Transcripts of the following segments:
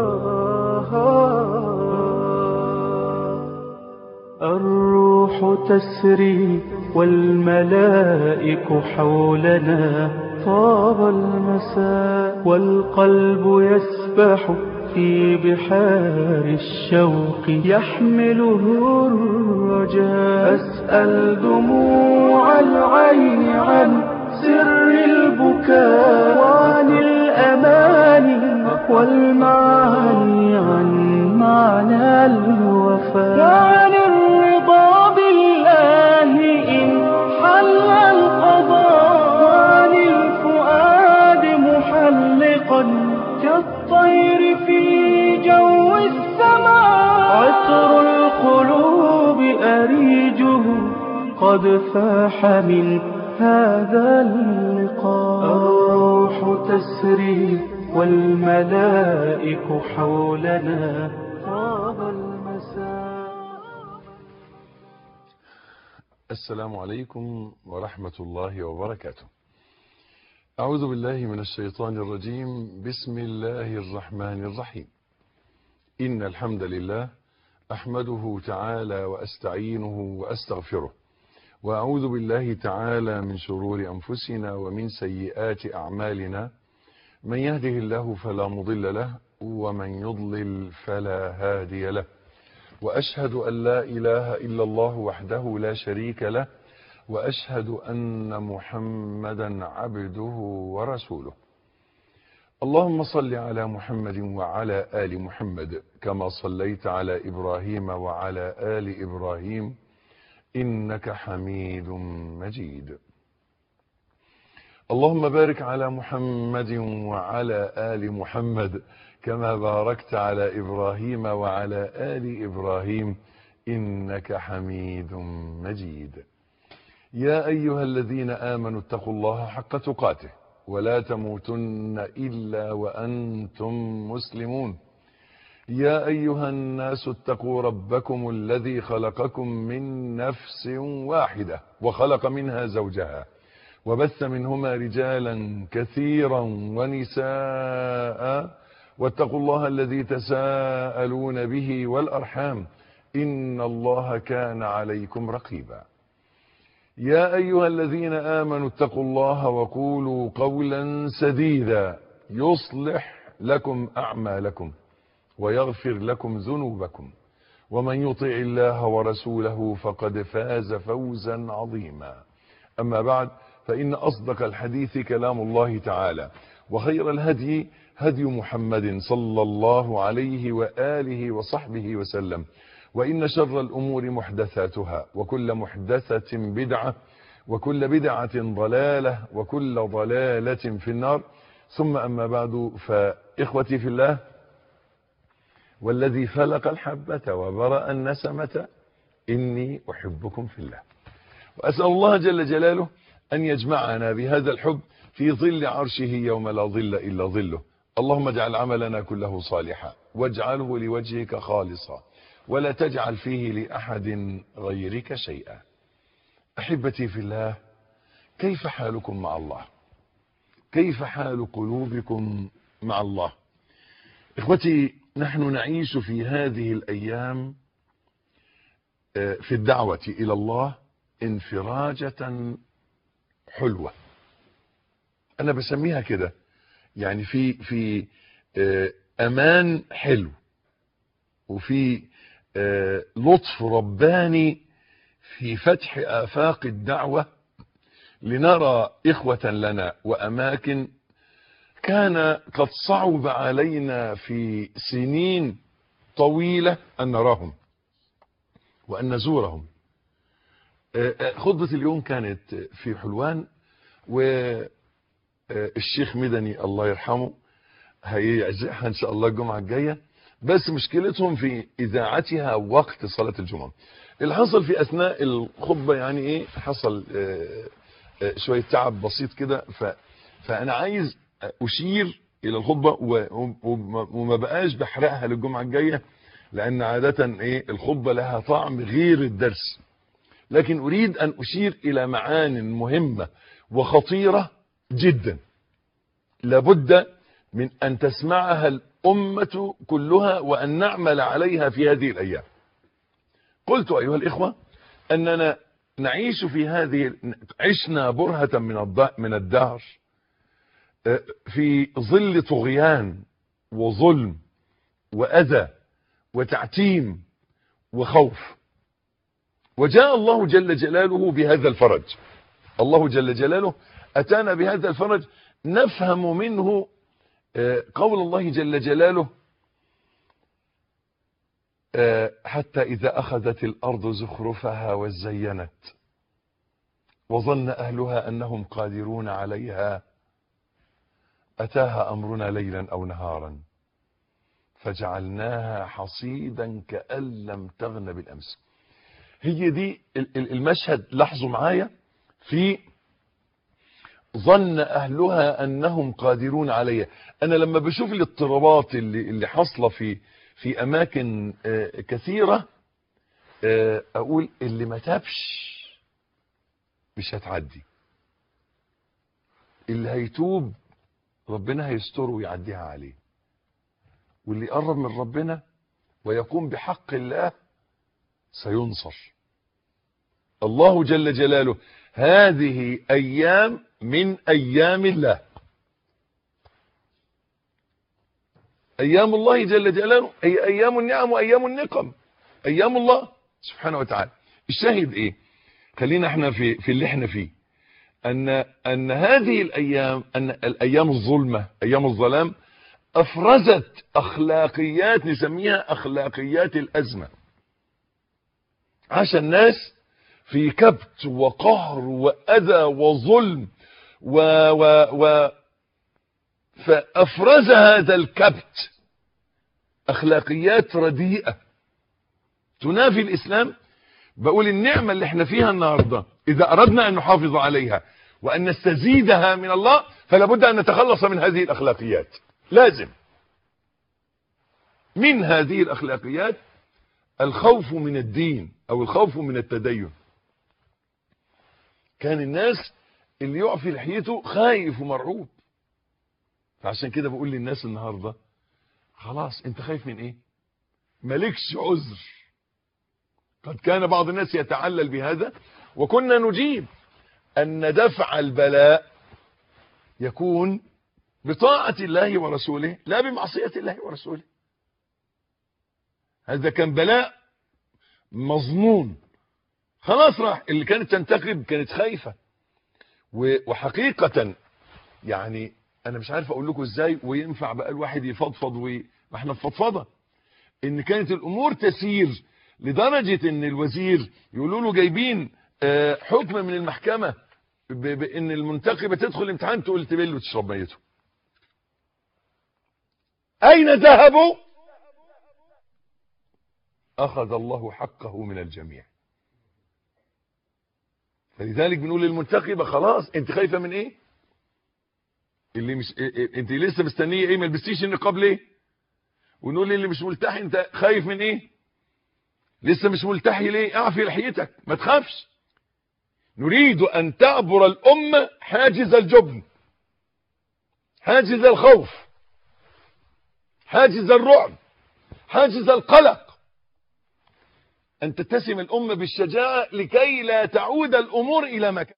الروح تسري والملائك حولنا طاب المساء والقلب يسبح في بحار الشوق يحمله الرجاء أسأل دموع العين عن سر البكاء وعن الأماني والمعاني عن معنى الوفاء وعن الرضا بالله إن حل القضاء وعن الفؤاد محلقا كالطير في جو السماء عطر القلوب أريجه قد فاح من هذا اللقاء الروح تسري والملائك حولنا طاب المساء السلام عليكم ورحمة الله وبركاته أعوذ بالله من الشيطان الرجيم بسم الله الرحمن الرحيم إن الحمد لله أحمده تعالى وأستعينه وأستغفره وأعوذ بالله تعالى من شرور أنفسنا ومن سيئات أعمالنا من يهده الله فلا مضل له ومن يضلل فلا هادي له وأشهد أن لا إله إلا الله وحده لا شريك له وأشهد أن محمدا عبده ورسوله اللهم صل على محمد وعلى آل محمد كما صليت على إبراهيم وعلى آل إبراهيم إنك حميد مجيد اللهم بارك على محمد وعلى آل محمد كما باركت على إبراهيم وعلى آل إبراهيم إنك حميد مجيد يا أيها الذين آمنوا اتقوا الله حق تقاته ولا تموتن إلا وأنتم مسلمون يا أيها الناس اتقوا ربكم الذي خلقكم من نفس واحدة وخلق منها زوجها وبث منهما رجالا كثيرا ونساء واتقوا الله الذي تساءلون به والأرحام إن الله كان عليكم رقيبا يا أيها الذين آمنوا اتقوا الله وقولوا قولا سديدا يصلح لكم أعمالكم ويغفر لكم ذنوبكم ومن يطع الله ورسوله فقد فاز فوزا عظيما أما بعد فإن أصدق الحديث كلام الله تعالى وخير الهدي هدي محمد صلى الله عليه وآله وصحبه وسلم وإن شر الأمور محدثاتها وكل محدثة بدعة وكل بدعة ضلالة وكل ضلالة في النار ثم أما بعد فإخوتي في الله والذي فلق الحبة وبرأ النسمة إني أحبكم في الله وأسأل الله جل جلاله أن يجمعنا بهذا الحب في ظل عرشه يوم لا ظل إلا ظله اللهم اجعل عملنا كله صالحا واجعله لوجهك خالصا ولا تجعل فيه لأحد غيرك شيئا أحبتي في الله كيف حالكم مع الله كيف حال قلوبكم مع الله إخوتي نحن نعيش في هذه الأيام في الدعوة إلى الله انفراجة حلوة أنا بسميها كده يعني في في أمان حلو وفي لطف رباني في فتح آفاق الدعوة لنرى إخوة لنا وأماكن كان قد صعب علينا في سنين طويلة أن نراهم وأن نزورهم خطبة اليوم كانت في حلوان والشيخ مدني الله يرحمه هيعزقها إن شاء الله الجمعة الجاية بس مشكلتهم في إذاعتها وقت صلاة الجمعة اللي حصل في أثناء الخطبة يعني إيه حصل شوية تعب بسيط كده ف فأنا عايز أشير إلى الخطبة وما بقاش بحرقها للجمعة الجاية لأن عادة إيه الخطبة لها طعم غير الدرس لكن أريد أن أشير إلى معان مهمة وخطيرة جدا لابد من أن تسمعها الأمة كلها وأن نعمل عليها في هذه الأيام قلت أيها الإخوة أننا نعيش في هذه عشنا برهة من من الدهر في ظل طغيان وظلم وأذى وتعتيم وخوف وجاء الله جل جلاله بهذا الفرج الله جل جلاله أتانا بهذا الفرج نفهم منه قول الله جل جلاله حتى إذا أخذت الأرض زخرفها وزينت وظن أهلها أنهم قادرون عليها أتاها أمرنا ليلا أو نهارا فجعلناها حصيدا كأن لم تغن بالأمس هي دي المشهد لاحظوا معايا في ظن أهلها أنهم قادرون عليها أنا لما بشوف الاضطرابات اللي, اللي حصلة في في أماكن كثيرة أقول اللي ما تابش مش هتعدي اللي هيتوب ربنا هيستره ويعديها عليه واللي يقرب من ربنا ويقوم بحق الله سينصر الله جل جلاله هذه أيام من أيام الله أيام الله جل جلاله هي أيام النعم وأيام النقم أيام الله سبحانه وتعالى الشاهد إيه خلينا احنا في, في اللي احنا فيه أن, أن هذه الأيام أن الأيام الظلمة أيام الظلام أفرزت أخلاقيات نسميها أخلاقيات الأزمة عاش الناس في كبت وقهر وأذى وظلم و و و فأفرز هذا الكبت أخلاقيات رديئة تنافي الإسلام بقول النعمة اللي احنا فيها النهاردة إذا أردنا أن نحافظ عليها وأن نستزيدها من الله فلا بد أن نتخلص من هذه الأخلاقيات لازم من هذه الأخلاقيات الخوف من الدين أو الخوف من التدين كان الناس اللي يعفي لحيته خايف ومرعوب فعشان كده بقول للناس النهاردة خلاص انت خايف من ايه مالكش عذر قد كان بعض الناس يتعلل بهذا وكنا نجيب ان دفع البلاء يكون بطاعة الله ورسوله لا بمعصية الله ورسوله هذا كان بلاء مظنون خلاص راح اللي كانت تنتقب كانت خايفة وحقيقة يعني انا مش عارف اقول لكم ازاي وينفع بقى الواحد يفضفض واحنا في فضفضه ان كانت الامور تسير لدرجة ان الوزير يقولوا له جايبين حكم من المحكمة بان المنتقبة تدخل الامتحان تقول تبله تشرب ميته اين ذهبوا اخذ الله حقه من الجميع فلذلك بنقول للمنتقبة خلاص انت خايفة من ايه اللي مش إيه انت لسه مستنيه ايه ما لبستيش النقاب ليه ونقول اللي مش ملتحي انت خايف من ايه لسه مش ملتحي ليه اعفي لحيتك ما تخافش نريد ان تعبر الامه حاجز الجبن حاجز الخوف حاجز الرعب حاجز القلق ان تتسم الامه بالشجاعه لكي لا تعود الامور الى مكان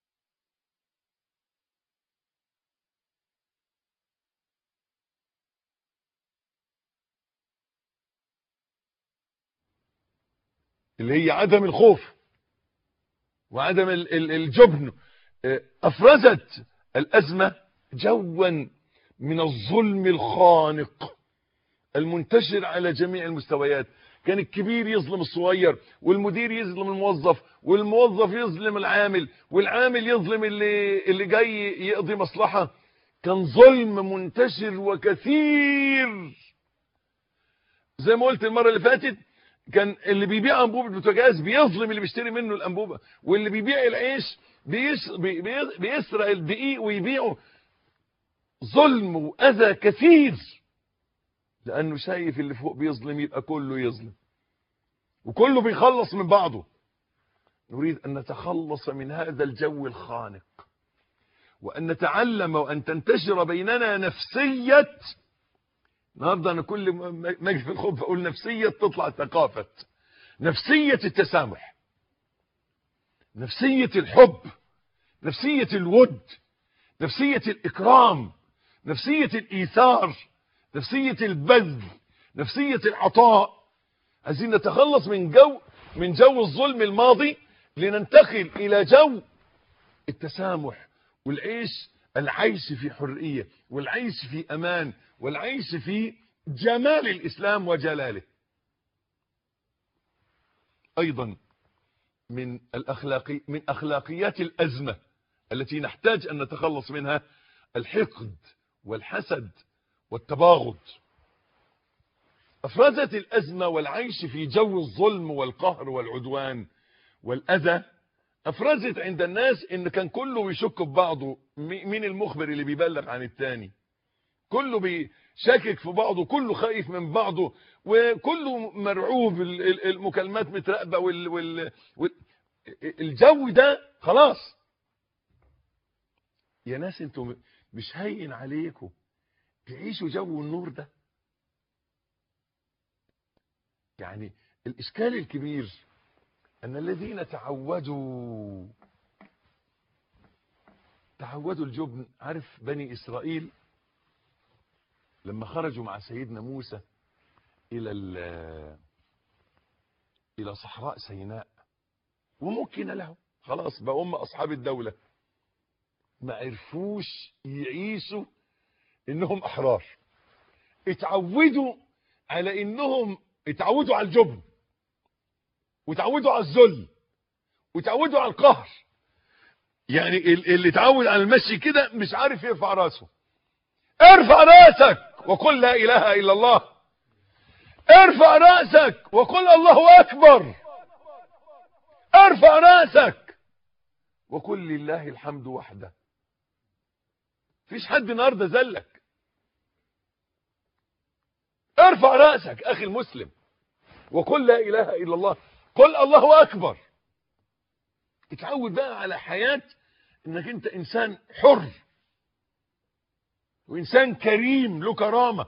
اللي هي عدم الخوف وعدم الجبن افرزت الازمه جوا من الظلم الخانق المنتشر على جميع المستويات كان الكبير يظلم الصغير والمدير يظلم الموظف والموظف يظلم العامل والعامل يظلم اللي اللي جاي يقضي مصلحه كان ظلم منتشر وكثير زي ما قلت المره اللي فاتت كان اللي بيبيع انبوبه بوتاجاز بيظلم اللي بيشتري منه الانبوبه واللي بيبيع العيش بيس بي بيسرق الدقيق ويبيعه ظلم واذى كثير لانه شايف اللي فوق بيظلم يبقى كله يظلم وكله بيخلص من بعضه نريد ان نتخلص من هذا الجو الخانق وان نتعلم وان تنتشر بيننا نفسيه النهارده انا كل ما اجي في الخطبه اقول نفسيه تطلع ثقافه نفسيه التسامح نفسيه الحب نفسيه الود نفسيه الاكرام نفسيه الايثار نفسيه البذل نفسيه العطاء عايزين نتخلص من جو من جو الظلم الماضي لننتقل الى جو التسامح والعيش العيش في حريه والعيش في امان والعيش في جمال الإسلام وجلاله أيضا من الأخلاقي من أخلاقيات الأزمة التي نحتاج أن نتخلص منها الحقد والحسد والتباغض أفرزت الأزمة والعيش في جو الظلم والقهر والعدوان والأذى أفرزت عند الناس إن كان كله بيشك ببعضه مين المخبر اللي بيبلغ عن التاني كله بيشكك في بعضه كله خايف من بعضه وكله مرعوب المكالمات متراقبه وال وال وال الجو ده خلاص يا ناس انتم مش هين عليكم تعيشوا جو النور ده يعني الاشكال الكبير ان الذين تعودوا تعودوا الجبن عارف بني اسرائيل لما خرجوا مع سيدنا موسى الى الى صحراء سيناء ومكن لهم خلاص بقى هم اصحاب الدولة ما عرفوش يعيشوا انهم احرار اتعودوا على انهم اتعودوا على الجبن وتعودوا على الذل وتعودوا على القهر يعني اللي اتعود على المشي كده مش عارف يرفع راسه ارفع راسك وقل لا اله الا الله ارفع راسك وقل الله اكبر ارفع راسك وقل لله الحمد وحده فيش حد النهارده زلك ارفع راسك اخي المسلم وقل لا اله الا الله قل الله اكبر اتعود بقى على حياة انك انت انسان حر وانسان كريم له كرامة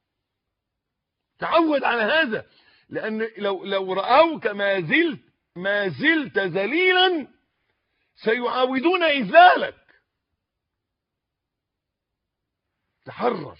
تعود على هذا لان لو لو رأوك ما زلت ما زلت ذليلا سيعاودون اذلالك تحرر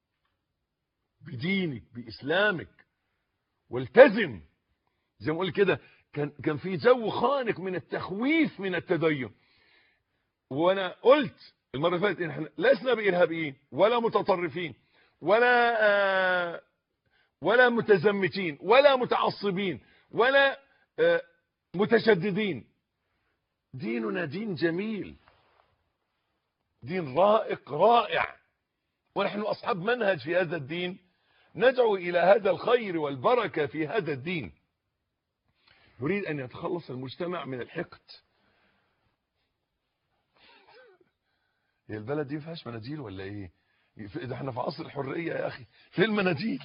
بدينك باسلامك والتزم زي ما اقول كده كان كان في جو خانق من التخويف من التدين وانا قلت المره اللي فاتت احنا لسنا بارهابيين ولا متطرفين ولا آه ولا متزمتين ولا متعصبين ولا آه متشددين ديننا دين جميل دين رائق رائع ونحن اصحاب منهج في هذا الدين ندعو الى هذا الخير والبركه في هذا الدين يريد أن يتخلص المجتمع من الحقد هي البلد دي فيهاش مناديل ولا ايه ده احنا في عصر الحرية يا اخي فين المناديل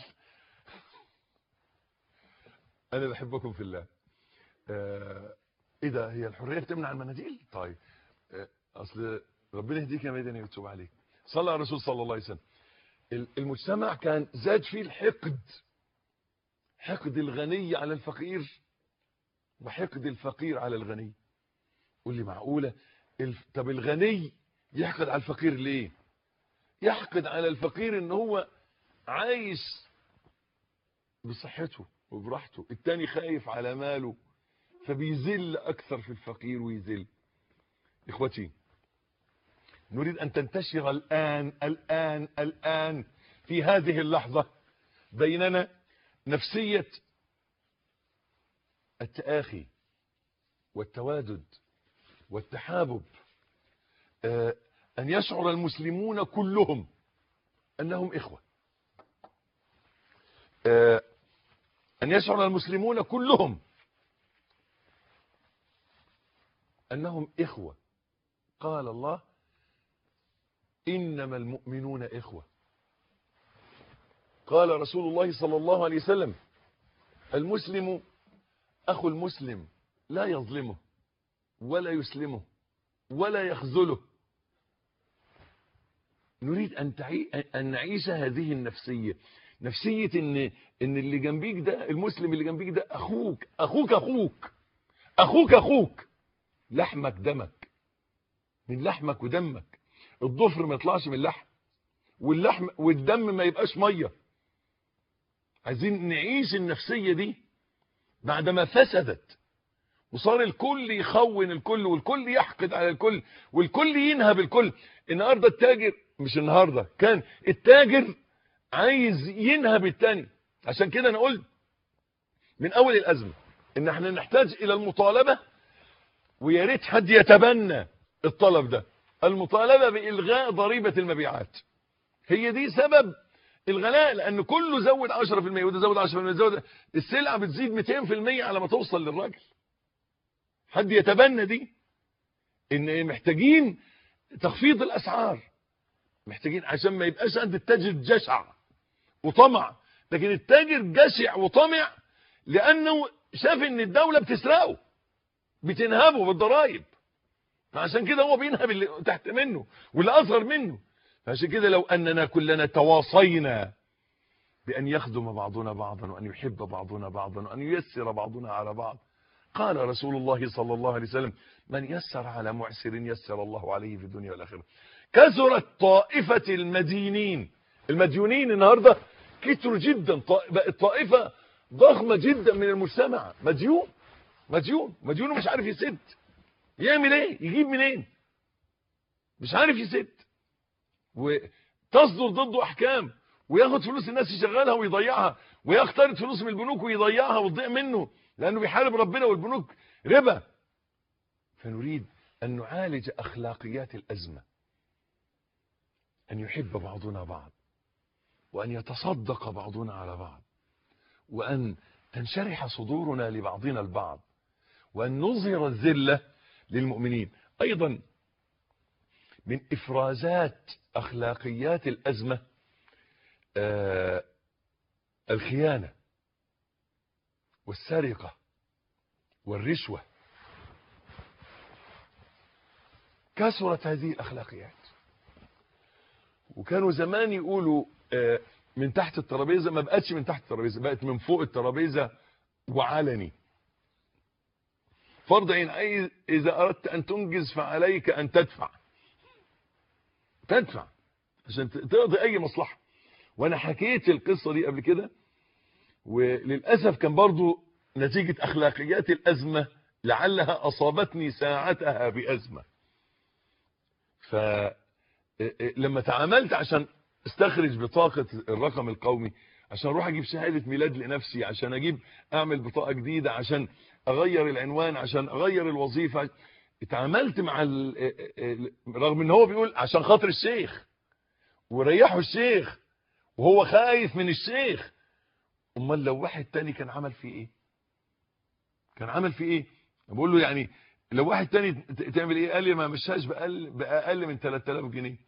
انا بحبكم في الله آه ايه ده هي الحرية بتمنع المناديل طيب آه اصل ربنا يهديك يا ميدان ويتوب عليك صلى على الرسول صلى الله عليه وسلم المجتمع كان زاد فيه الحقد حقد الغني على الفقير وحقد الفقير على الغني قول لي معقولة الف... طب الغني يحقد على الفقير ليه يحقد على الفقير ان هو عايش بصحته وبراحته التاني خايف على ماله فبيذل اكثر في الفقير ويذل اخوتي نريد ان تنتشر الان الان الان في هذه اللحظة بيننا نفسية التآخي والتوادد والتحابب آه أن يشعر المسلمون كلهم أنهم إخوة آه أن يشعر المسلمون كلهم أنهم إخوة قال الله إنما المؤمنون إخوة قال رسول الله صلى الله عليه وسلم المسلم أخو المسلم لا يظلمه ولا يسلمه ولا يخذله نريد أن, تعي... أن نعيش هذه النفسية نفسية ان ان اللي جنبيك ده المسلم اللي جنبيك ده اخوك اخوك اخوك اخوك اخوك لحمك دمك من لحمك ودمك الضفر ما يطلعش من اللحم واللحم والدم ما يبقاش ميه عايزين نعيش النفسية دي بعدما فسدت وصار الكل يخون الكل والكل يحقد على الكل والكل ينهب الكل النهارده التاجر مش النهارده كان التاجر عايز ينهب التاني عشان كده انا قلت من اول الازمه ان احنا نحتاج الى المطالبه ويا ريت حد يتبنى الطلب ده المطالبه بالغاء ضريبه المبيعات هي دي سبب الغلاء لان كله زود 10% وده زود 10% زود السلعه بتزيد 200% على ما توصل للراجل حد يتبنى دي ان محتاجين تخفيض الاسعار محتاجين عشان ما يبقاش عند التاجر جشع وطمع لكن التاجر جشع وطمع لانه شاف ان الدوله بتسرقه بتنهبه بالضرائب فعشان كده هو بينهب اللي تحت منه واللي اصغر منه فعشان كده لو اننا كلنا تواصينا بان يخدم بعضنا بعضا وان يحب بعضنا بعضا وان ييسر بعضنا على بعض قال رسول الله صلى الله عليه وسلم من يسر على معسر يسر الله عليه في الدنيا والاخره كثرت طائفه المدينين المديونين النهارده كتروا جدا بقت طائفه ضخمه جدا من المجتمع مديون مديون مديون ومش عارف يسد يعمل ايه يجيب منين مش عارف يسد وتصدر ضده احكام وياخد فلوس الناس يشغلها ويضيعها ويقترض فلوس من البنوك ويضيعها وتضيع منه لانه بيحارب ربنا والبنوك ربا فنريد ان نعالج اخلاقيات الازمه ان يحب بعضنا بعض وان يتصدق بعضنا على بعض وان تنشرح صدورنا لبعضنا البعض وان نظهر الذله للمؤمنين ايضا من افرازات اخلاقيات الازمه آه الخيانه والسرقه والرشوه كثرت هذه الاخلاقيات وكانوا زمان يقولوا آه من تحت الترابيزه ما بقتش من تحت الترابيزه بقت من فوق الترابيزه وعلني فرض عين أي اذا اردت ان تنجز فعليك ان تدفع تدفع عشان تقضي اي مصلحه وانا حكيت القصه دي قبل كده وللاسف كان برضو نتيجه اخلاقيات الازمه لعلها اصابتني ساعتها بازمه فلما تعاملت عشان استخرج بطاقه الرقم القومي عشان اروح اجيب شهاده ميلاد لنفسي عشان اجيب اعمل بطاقه جديده عشان اغير العنوان عشان اغير الوظيفه اتعاملت مع رغم ان هو بيقول عشان خاطر الشيخ وريحوا الشيخ وهو خايف من الشيخ امال لو واحد تاني كان عمل فيه ايه كان عمل فيه ايه بقول له يعني لو واحد تاني تعمل ايه قال لي ما مشاش باقل باقل من 3000 جنيه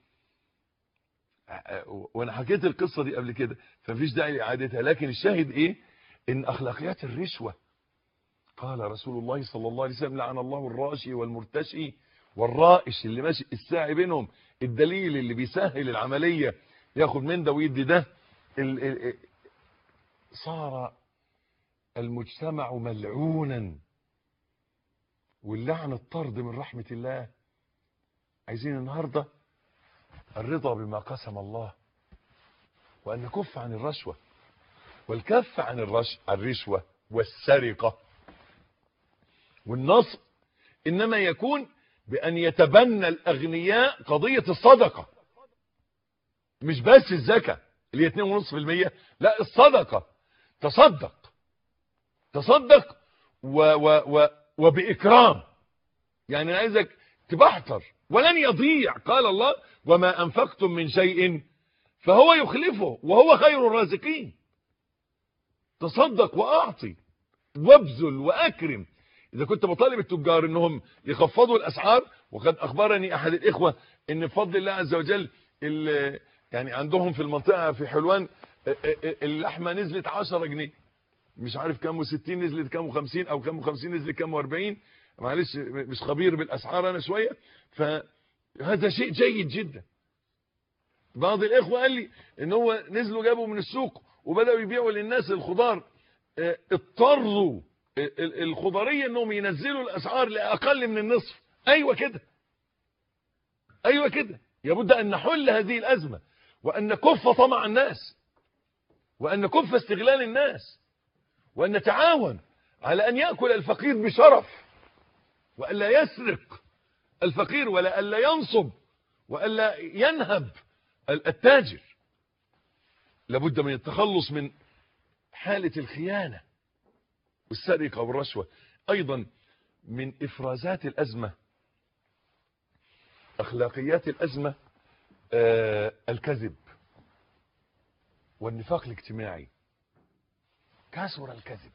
وانا حكيت القصه دي قبل كده فمفيش داعي لاعادتها لكن الشاهد ايه ان اخلاقيات الرشوه قال رسول الله صلى الله عليه وسلم لعن الله الراشي والمرتشي والرائش اللي ماشي الساعي بينهم الدليل اللي بيسهل العمليه ياخد من ده ويدي ده ال ال صار المجتمع ملعونا واللعن الطرد من رحمه الله عايزين النهارده الرضا بما قسم الله وأن نكف عن الرشوة والكف عن الرش الرشوة والسرقة والنصب إنما يكون بأن يتبنى الأغنياء قضية الصدقة مش بس الزكاة اللي هي 2.5% لا الصدقة تصدق تصدق و و و وبإكرام يعني أنا عايزك تبحتر ولن يضيع قال الله وما أنفقتم من شيء فهو يخلفه وهو خير الرازقين تصدق وأعطي وابذل وأكرم إذا كنت بطالب التجار أنهم يخفضوا الأسعار وقد أخبرني أحد الإخوة أن بفضل الله عز وجل يعني عندهم في المنطقة في حلوان اللحمة نزلت 10 جنيه مش عارف كام و60 نزلت كام و50 أو كام و50 نزلت كام و40 معلش مش خبير بالأسعار أنا شوية فهذا شيء جيد جدا بعض الإخوة قال لي ان هو نزلوا جابوا من السوق وبداوا يبيعوا للناس الخضار اه، اضطروا ال- ال- الخضريه انهم ينزلوا الاسعار لاقل من النصف ايوه كده ايوه كده لابد ان نحل هذه الازمه وان نكف طمع الناس وان نكف استغلال الناس وان نتعاون على ان ياكل الفقير بشرف والا يسرق الفقير ولا الا ينصب والا ينهب ال- التاجر لابد من التخلص من حاله الخيانه والسرقه والرشوه ايضا من افرازات الازمه اخلاقيات الازمه آه الكذب والنفاق الاجتماعي كثر الكذب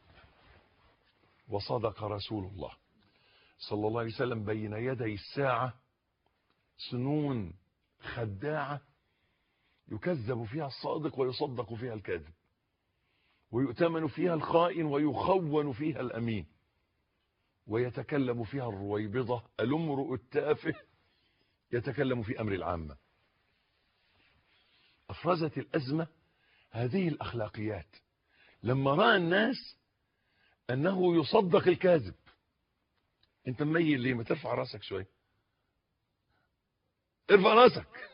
وصدق رسول الله صلى الله عليه وسلم بين يدي الساعة سنون خداعة يكذب فيها الصادق ويصدق فيها الكاذب ويؤتمن فيها الخائن ويخون فيها الأمين ويتكلم فيها الرويبضة الامرؤ التافه يتكلم في أمر العامة أفرزت الأزمة هذه الأخلاقيات لما رأى الناس أنه يصدق الكاذب أنت مميل ليه ما ترفع راسك شوي ارفع راسك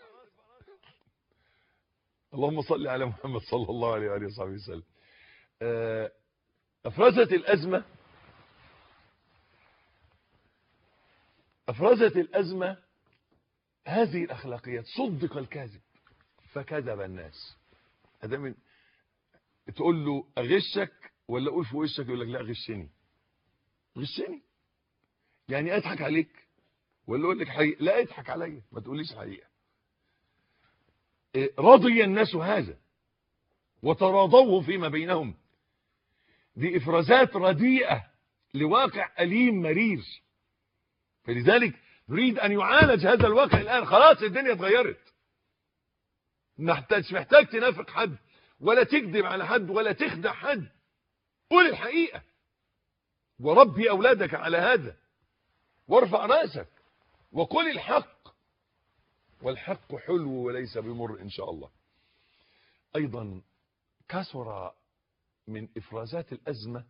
اللهم صل على محمد صلى الله عليه وآله وصحبه وسلم آه، أفرزت الأزمة أفرزت الأزمة هذه الأخلاقيات صدق الكاذب فكذب الناس هذا من تقول له أغشك ولا أقول في وشك يقول لك لا غشني غشني يعني أضحك عليك ولا أقول لك حقيقة لا اضحك عليا ما تقوليش حقيقة إيه، رضي الناس هذا وتراضوه فيما بينهم دي إفرازات رديئة لواقع أليم مرير فلذلك نريد أن يعالج هذا الواقع الآن خلاص الدنيا اتغيرت محتاج مش محتاج تنافق حد ولا تكذب على حد ولا تخدع حد قول الحقيقة وربي أولادك على هذا وارفع راسك وقل الحق والحق حلو وليس بمر إن شاء الله أيضا كثر من إفرازات الأزمة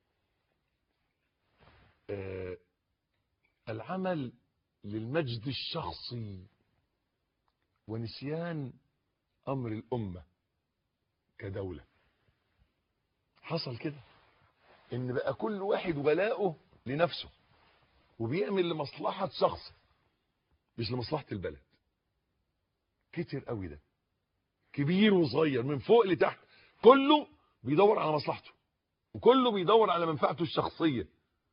آه، العمل للمجد الشخصي ونسيان أمر الأمة كدولة حصل كده إن بقى كل واحد ولاؤه لنفسه وبيعمل لمصلحة شخص مش لمصلحة البلد كتير قوي ده كبير وصغير من فوق لتحت كله بيدور على مصلحته وكله بيدور على منفعته الشخصية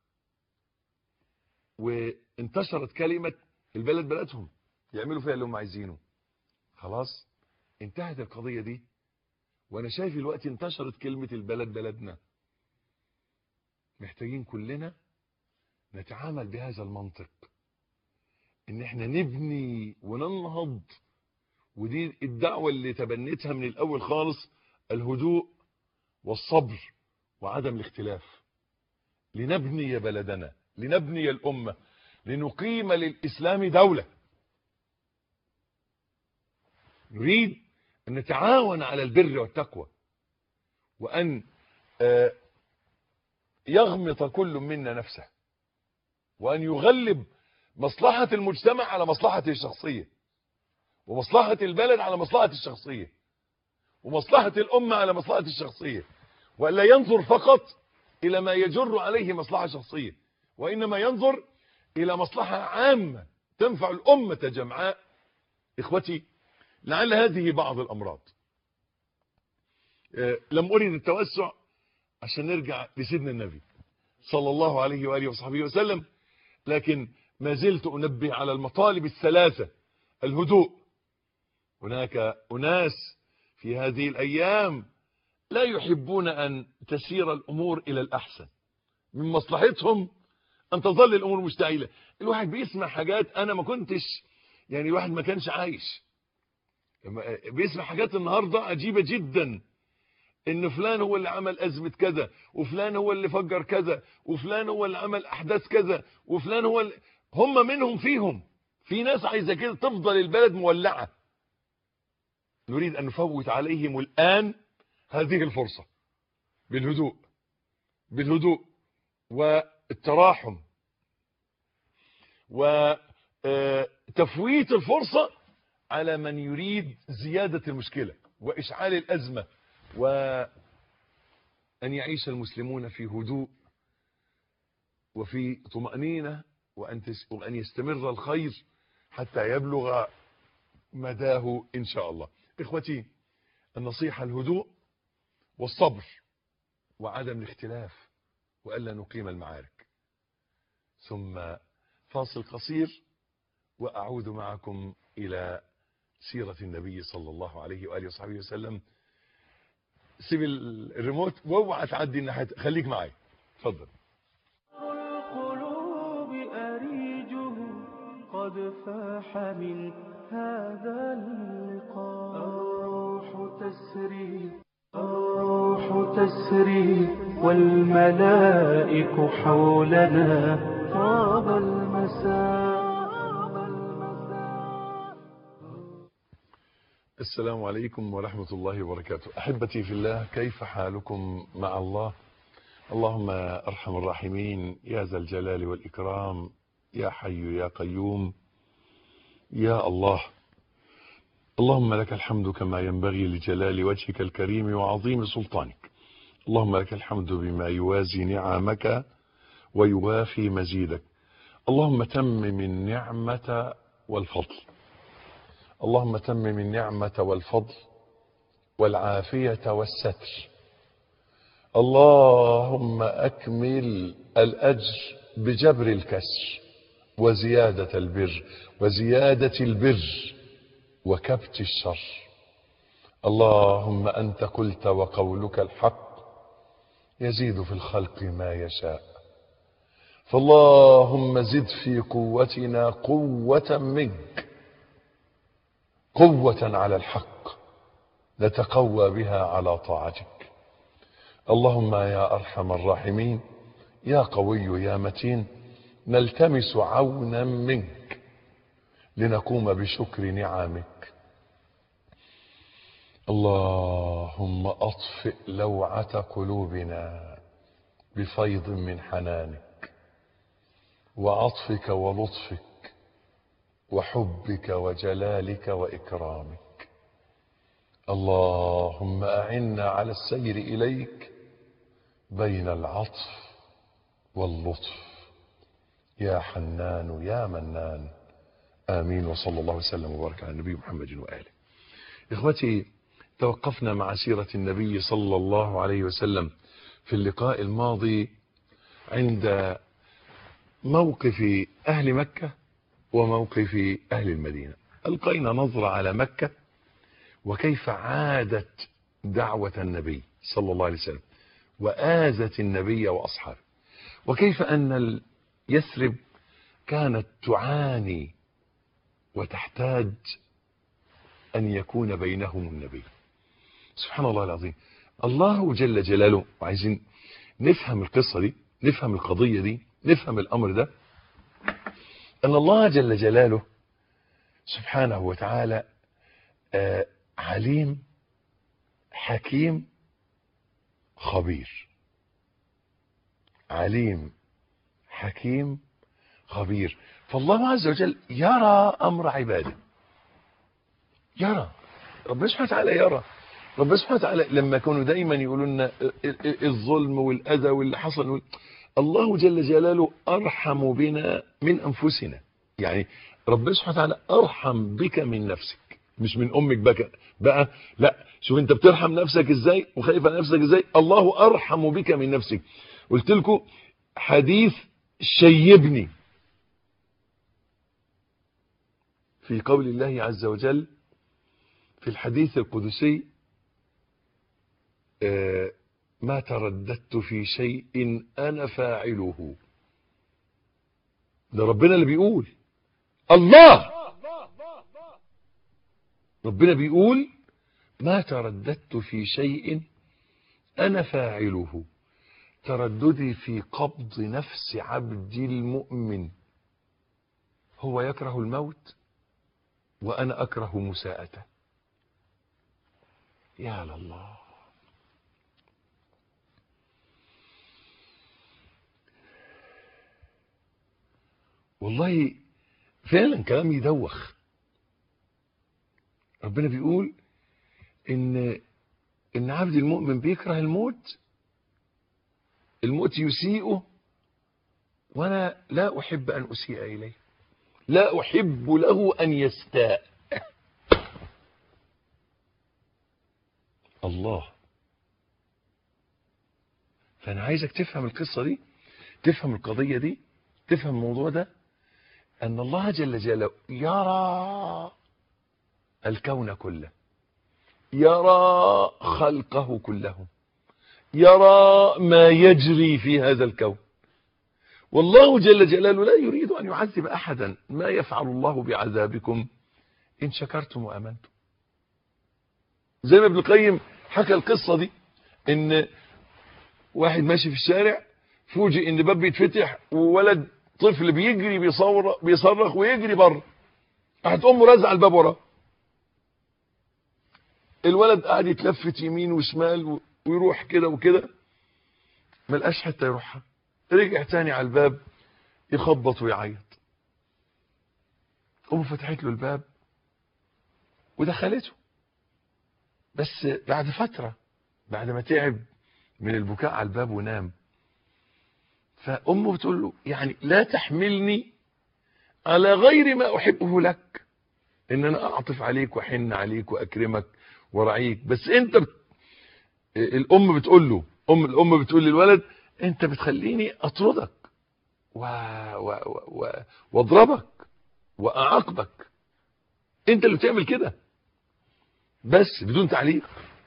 وانتشرت كلمة البلد بلدهم يعملوا فيها اللي هم عايزينه خلاص انتهت القضية دي وانا شايف الوقت انتشرت كلمة البلد بلدنا محتاجين كلنا نتعامل بهذا المنطق ان احنا نبني وننهض ودي الدعوة اللي تبنيتها من الاول خالص الهدوء والصبر وعدم الاختلاف لنبني بلدنا لنبني الامة لنقيم للاسلام دولة نريد ان نتعاون على البر والتقوى وان آه، يغمط كل منا نفسه وان يغلب مصلحة المجتمع على مصلحته الشخصية ومصلحة البلد على مصلحة الشخصية ومصلحة الأمة على مصلحة الشخصية وألا ينظر فقط إلى ما يجر عليه مصلحة شخصية وإنما ينظر إلى مصلحة عامة تنفع الأمة جمعاء إخوتي لعل هذه بعض الأمراض آه، لم أريد التوسع عشان نرجع لسيدنا النبي صلى الله عليه وآله وصحبه وسلم لكن ما زلت أنبه على المطالب الثلاثة الهدوء هناك أناس في هذه الأيام لا يحبون أن تسير الأمور إلى الأحسن من مصلحتهم أن تظل الأمور مشتعلة الواحد بيسمع حاجات أنا ما كنتش يعني الواحد ما كانش عايش لما بيسمع حاجات النهاردة عجيبة جدا ان فلان هو اللي عمل ازمة كذا وفلان هو اللي فجر كذا وفلان هو اللي عمل احداث كذا وفلان هو اللي هم منهم فيهم في ناس عايزة كده تفضل البلد مولعة نريد ان نفوت عليهم الان هذه الفرصة بالهدوء بالهدوء والتراحم وتفويت الفرصة على من يريد زيادة المشكلة وإشعال الأزمة وأن يعيش المسلمون في هدوء وفي طمأنينة وأن, تس... وأن يستمر الخير حتى يبلغ مداه إن شاء الله إخوتي النصيحة الهدوء والصبر وعدم الاختلاف وألا نقيم المعارك ثم فاصل قصير وأعود معكم إلى سيرة النبي صلى الله عليه وآله وصحبه وسلم سيب الريموت واوعى تعدي الناحية خليك معي اتفضل القلوب أريجه قد فاح من هذا اللقاء الروح تسري الروح تسري والملائك حولنا طاب المساء السلام عليكم ورحمة الله وبركاته أحبتي في الله كيف حالكم مع الله اللهم أرحم الراحمين يا ذا الجلال والإكرام يا حي يا قيوم يا الله اللهم لك الحمد كما ينبغي لجلال وجهك الكريم وعظيم سلطانك اللهم لك الحمد بما يوازي نعمك ويوافي مزيدك اللهم تمم النعمة والفضل اللهم تمم النعمة والفضل والعافية والستر اللهم أكمل الأجر بجبر الكسر وزيادة البر وزيادة البر وكبت الشر اللهم أنت قلت وقولك الحق يزيد في الخلق ما يشاء فاللهم زد في قوتنا قوة منك قوة على الحق نتقوى بها على طاعتك اللهم يا أرحم الراحمين يا قوي يا متين نلتمس عونا منك لنقوم بشكر نعمك اللهم أطفئ لوعة قلوبنا بفيض من حنانك وعطفك ولطفك وحبك وجلالك وإكرامك اللهم أعنا على السير إليك بين العطف واللطف يا حنان يا منان آمين وصلى الله وسلم وبارك على النبي محمد وآله إخوتي توقفنا مع سيرة النبي صلى الله عليه وسلم في اللقاء الماضي عند موقف أهل مكة وموقف أهل المدينة ألقينا نظرة على مكة وكيف عادت دعوة النبي صلى الله عليه وسلم وآزت النبي وأصحابه وكيف أن يثرب كانت تعاني وتحتاج أن يكون بينهم النبي سبحان الله العظيم الله جل جلاله وعايزين نفهم القصة دي نفهم القضية دي نفهم الأمر ده أن الله جل جلاله سبحانه وتعالى آه عليم حكيم خبير عليم حكيم خبير فالله عز وجل يرى أمر عباده يرى ربنا سبحانه وتعالى يرى ربنا سبحانه وتعالى لما كانوا دايما يقولوا لنا الظلم والأذى واللي حصل وال... الله جل جلاله أرحم بنا من أنفسنا يعني ربنا سبحانه وتعالى أرحم بك من نفسك مش من أمك بك بقى لا شوف انت بترحم نفسك ازاي وخايف على نفسك ازاي الله أرحم بك من نفسك قلت لكم حديث شيبني في قول الله عز وجل في الحديث القدسي آه ما ترددت في شيء أنا فاعله ده ربنا اللي بيقول الله ربنا بيقول ما ترددت في شيء أنا فاعله ترددي في قبض نفس عبدي المؤمن هو يكره الموت وأنا أكره مساءته يا لله والله فعلا كلام يدوخ ربنا بيقول ان ان عبد المؤمن بيكره الموت الموت يسيئه وانا لا احب ان اسيء اليه لا احب له ان يستاء الله فانا عايزك تفهم القصه دي تفهم القضيه دي تفهم الموضوع ده ان الله جل جلاله يرى الكون كله يرى خلقه كلهم يرى ما يجري في هذا الكون والله جل جلاله لا يريد أن يعذب أحدا ما يفعل الله بعذابكم إن شكرتم وأمنتم زي ما ابن القيم حكى القصة دي إن واحد ماشي في الشارع فوجئ إن باب بيتفتح وولد طفل بيجري بيصور بيصرخ ويجري بره راحت أمه رازعه الباب وراه الولد قاعد يتلفت يمين وشمال ويروح كده وكده ما لقاش حته يروحها رجع تاني على الباب يخبط ويعيط امه فتحت له الباب ودخلته بس بعد فتره بعد ما تعب من البكاء على الباب ونام فامه بتقول له يعني لا تحملني على غير ما احبه لك ان انا اعطف عليك واحن عليك واكرمك وراعيك بس انت بت... الام بتقول له ام الام بتقول للولد انت بتخليني اطردك و... و... و... واضربك واعاقبك انت اللي بتعمل كده بس بدون تعليق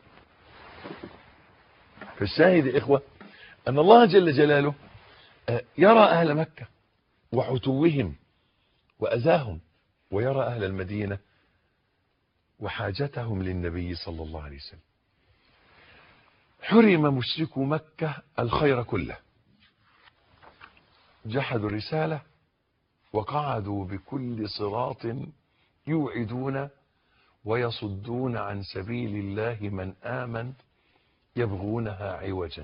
فالشاهد يا اخوه ان الله جل جلاله يرى اهل مكه وعتوهم واذاهم ويرى اهل المدينه وحاجتهم للنبي صلى الله عليه وسلم حرم مشركو مكة الخير كله جحدوا الرسالة وقعدوا بكل صراط يوعدون ويصدون عن سبيل الله من آمن يبغونها عوجا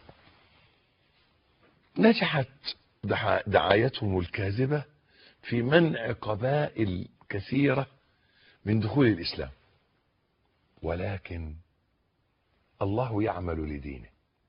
نجحت دعايتهم الكاذبة في منع قبائل كثيرة من دخول الإسلام ولكن الله يعمل لدينه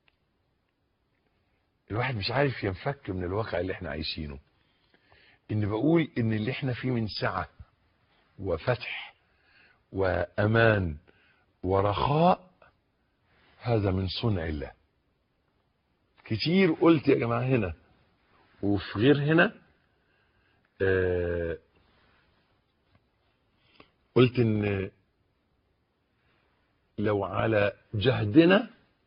الواحد مش عارف ينفك من الواقع اللي احنا عايشينه ان بقول ان اللي احنا فيه من سعة وفتح وامان ورخاء هذا من صنع الله كتير قلت يا جماعة هنا وفي غير هنا آه قلت ان لو على جهدنا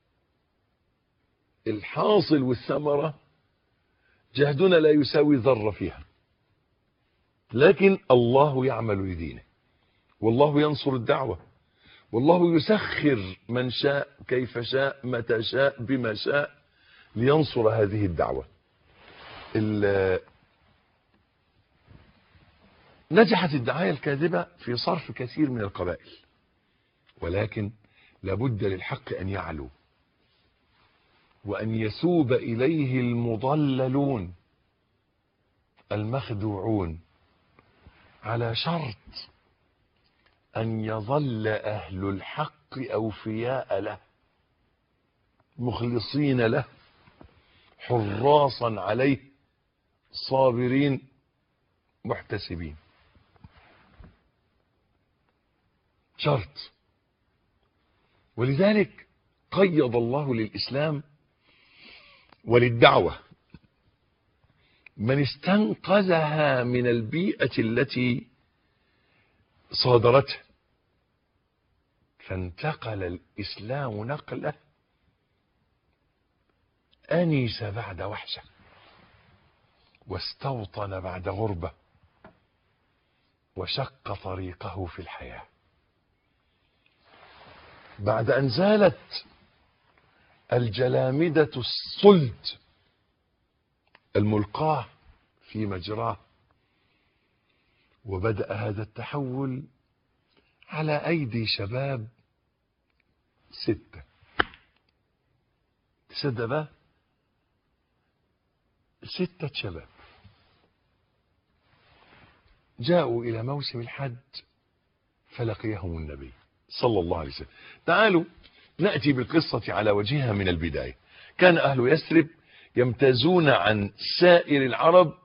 الحاصل والثمرة جهدنا لا يساوي ذرة فيها لكن الله يعمل لدينه والله ينصر الدعوة والله يسخر من شاء كيف شاء متى شاء بما شاء لينصر هذه الدعوة نجحت الدعاية الكاذبة في صرف كثير من القبائل ولكن لابد للحق أن يعلو وأن يسوب إليه المضللون المخدوعون على شرط أن يظل أهل الحق أوفياء له مخلصين له حراصا عليه صابرين محتسبين شرط ولذلك قيض الله للإسلام وللدعوة من استنقذها من البيئة التي صادرته فانتقل الإسلام نقلة أنيس بعد وحشة واستوطن بعد غربة وشق طريقه في الحياة بعد أن زالت الجلامدة الصلد الملقاة في مجراه وبدأ هذا التحول على أيدي شباب ستة تصدق بقى ستة شباب جاءوا إلى موسم الحج فلقيهم النبي صلى الله عليه وسلم تعالوا نأتي بالقصة على وجهها من البداية كان أهل يثرب يمتازون عن سائر العرب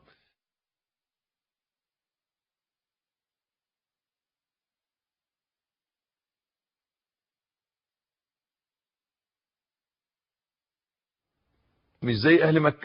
مش زي أهل مكة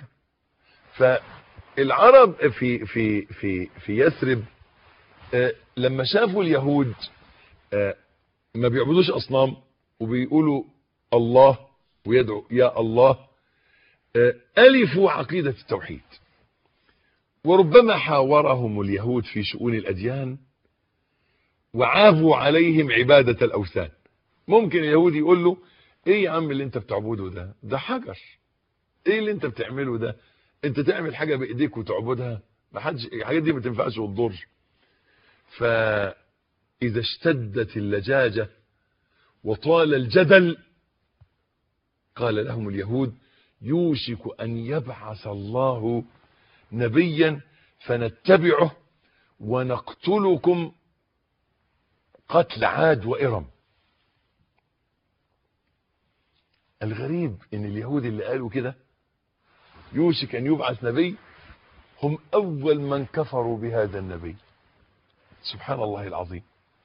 فالعرب في في في في يثرب آه، لما شافوا اليهود آه، ما بيعبدوش أصنام وبيقولوا الله ويدعوا يا الله آه، ألفوا عقيدة التوحيد وربما حاورهم اليهود في شؤون الأديان وعابوا عليهم عبادة الأوثان ممكن اليهود يقول له ايه يا عم اللي انت بتعبده ده ده حجر ايه اللي انت بتعمله ده انت تعمل حاجة بايديك وتعبدها ما حدش الحاجات دي ما تنفعش وتضر فاذا اشتدت اللجاجة وطال الجدل قال لهم اليهود يوشك ان يبعث الله نبيا فنتبعه ونقتلكم قتل عاد وإرم الغريب ان اليهود اللي قالوا كده يوشك ان يبعث نبي هم اول من كفروا بهذا النبي سبحان الله العظيم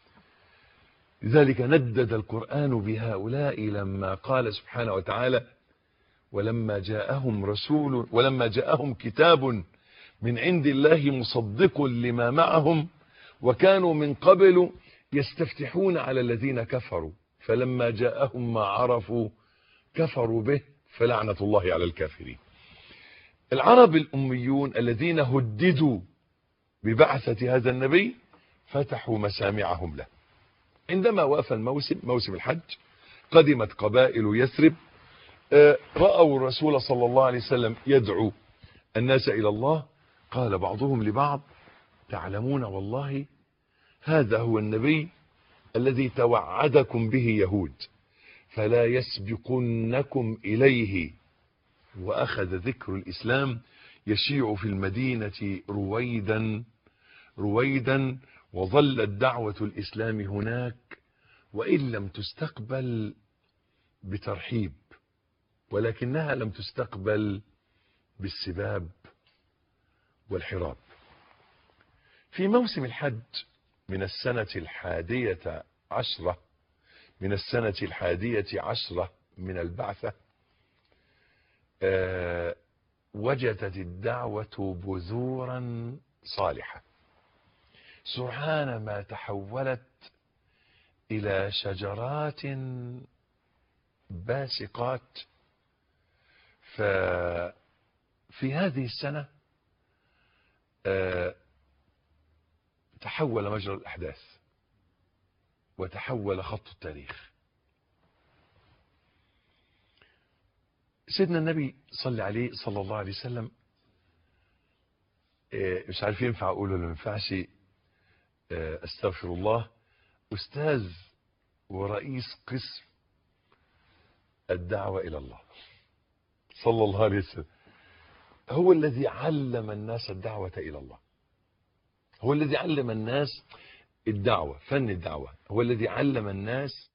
لذلك ندد القرآن بهؤلاء لما قال سبحانه وتعالى ولما جاءهم رسول ولما جاءهم كتاب من عند الله مصدق لما معهم وكانوا من قبل يستفتحون على الذين كفروا فلما جاءهم ما عرفوا كفروا به فلعنة الله على الكافرين العرب الأميون الذين هددوا ببعثة هذا النبي فتحوا مسامعهم له عندما وافى الموسم موسم الحج قدمت قبائل يثرب رأوا الرسول صلى الله عليه وسلم يدعو الناس إلى الله قال بعضهم لبعض تعلمون والله هذا هو النبي الذي توعدكم به يهود فلا يسبقنكم إليه وأخذ ذكر الإسلام يشيع في المدينة رويدا رويدا وظلت دعوة الإسلام هناك وإن لم تستقبل بترحيب ولكنها لم تستقبل بالسباب والحراب في موسم الحج من السنة الحادية عشرة من السنة الحادية عشرة من البعثة أه وجدت الدعوة بذورا صالحة سرعان ما تحولت إلى شجرات باسقات ففي هذه السنة أه تحول مجرى الأحداث وتحول خط التاريخ سيدنا النبي صلى عليه صلى الله عليه وسلم مش عارف ينفع اقوله ولا ما ينفعش استغفر الله استاذ ورئيس قسم الدعوة الى الله صلى الله عليه وسلم هو الذي علم الناس الدعوة الى الله هو الذي علم الناس الدعوة فن الدعوة هو الذي علم الناس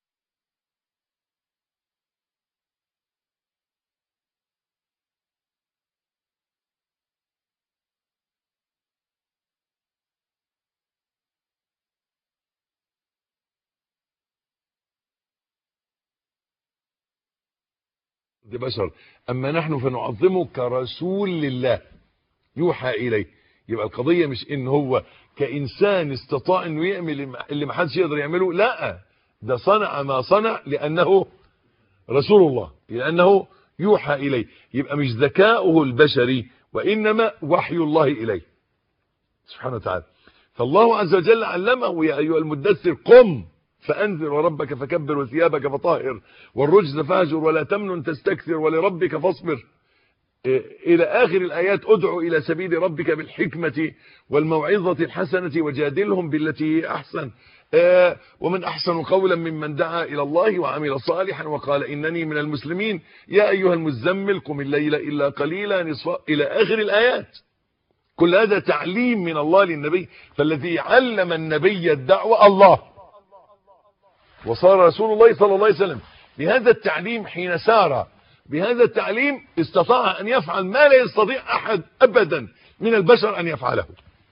دي بشر أما نحن فنعظمه كرسول لله يوحى إليه يبقى القضية مش ان هو كإنسان استطاع انه يعمل اللي ما حدش يقدر يعمله لا ده صنع ما صنع لأنه رسول الله لأنه يوحى إليه يبقى مش ذكاؤه البشري وإنما وحي الله إليه سبحانه وتعالى فالله عز وجل علمه يا أيها المدثر قم فأنذر وربك فكبر وثيابك فطهر والرجز فاهجر ولا تمنن تستكثر ولربك فاصبر إلى آخر الآيات ادعو إلى سبيل ربك بالحكمة والموعظة الحسنة وجادلهم بالتي هي أحسن ومن أحسن قولا ممن دعا إلى الله وعمل صالحا وقال إنني من المسلمين يا أيها المزمل قم الليل إلا قليلا نصف إلى آخر الآيات كل هذا تعليم من الله للنبي فالذي علم النبي الدعوة الله وصار رسول الله صلى الله عليه وسلم بهذا التعليم حين سار بهذا التعليم استطاع أن يفعل ما لا يستطيع أحد أبدا من البشر أن يفعله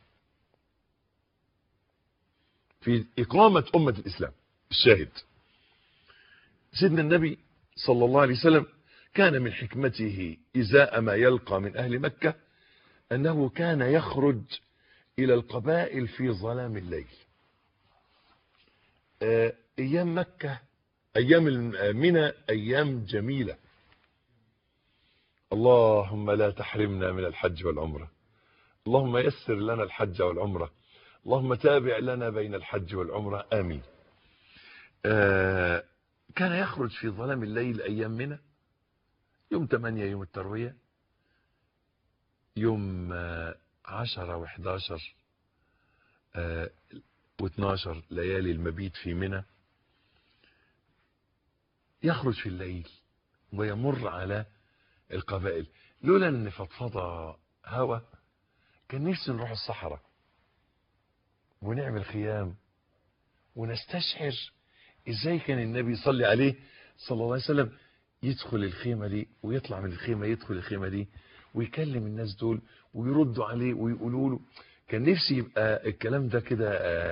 في إقامة أمة الإسلام الشاهد سيدنا النبي صلى الله عليه وسلم كان من حكمته إزاء ما يلقى من أهل مكة أنه كان يخرج إلى القبائل في ظلام الليل أيام مكة أيام منى أيام جميلة اللهم لا تحرمنا من الحج والعمرة اللهم يسر لنا الحج والعمرة اللهم تابع لنا بين الحج والعمرة آمين آه كان يخرج في ظلام الليل أيام منى يوم 8 يوم التروية يوم عشرة و11 و12 ليالي المبيت في منى يخرج في الليل ويمر على القبائل لولا ان فضفضة هوا كان نفسي نروح الصحراء ونعمل خيام ونستشعر ازاي كان النبي يصلي عليه صلى الله عليه وسلم يدخل الخيمة دي ويطلع من الخيمة يدخل الخيمة دي ويكلم الناس دول ويردوا عليه ويقولوا له كان نفسي يبقى الكلام ده كده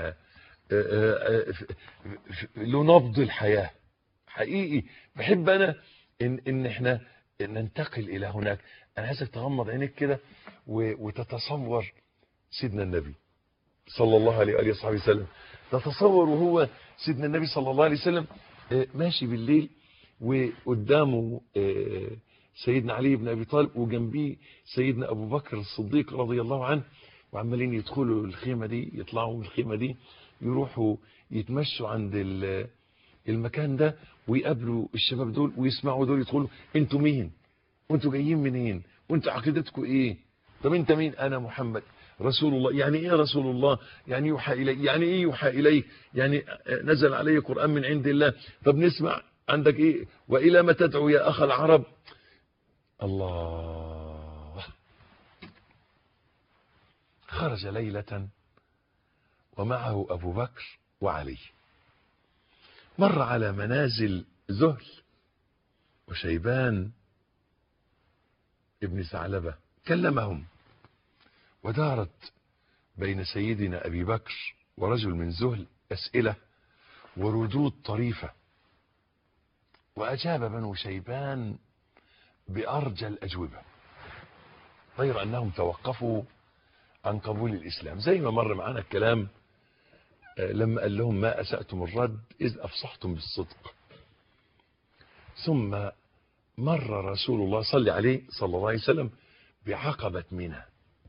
له نبض الحياة حقيقي بحب انا ان, إن احنا ننتقل الى هناك انا عايزك تغمض عينيك كده وتتصور سيدنا النبي صلى الله عليه وآله وصحبه وسلم تتصور وهو سيدنا النبي صلى الله عليه وسلم ماشي بالليل وقدامه سيدنا علي بن أبي طالب وجنبيه سيدنا أبو بكر الصديق رضي الله عنه وعمالين يدخلوا الخيمة دي يطلعوا من الخيمة دي يروحوا يتمشوا عند المكان ده ويقابلوا الشباب دول ويسمعوا دول يدخلوا انتوا مين وانتوا جايين منين وانتوا عقيدتكم ايه طب انت مين انا محمد رسول الله يعني ايه رسول الله يعني يوحى الي يعني ايه يوحى الي يعني نزل علي قرآن من عند الله طب نسمع عندك ايه والى ما تدعو يا اخ العرب الله خرج ليلة ومعه ابو بكر وعلي مر على منازل ذهل وشيبان ابن ثعلبة كلمهم ودارت بين سيدنا أبي بكر ورجل من ذهل أسئلة وردود طريفة وأجاب بنو شيبان بأرجى الأجوبة غير أنهم توقفوا عن قبول الإسلام زي ما مر معنا الكلام لما قال لهم ما أسأتم الرد إذ أفصحتم بالصدق ثم مر رسول الله صلى عليه صلى الله عليه وسلم بعقبة منى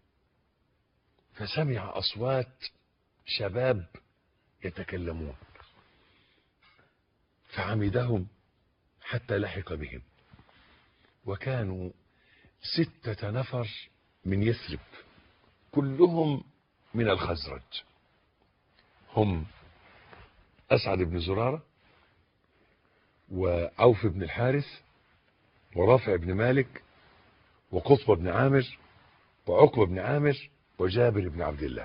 فسمع أصوات شباب يتكلمون فعمدهم حتى لحق بهم وكانوا ستة نفر من يثرب كلهم من الخزرج هم أسعد بن زرارة وعوف بن الحارث ورافع بن مالك وقطب بن عامر وعقبة بن عامر وجابر بن عبد الله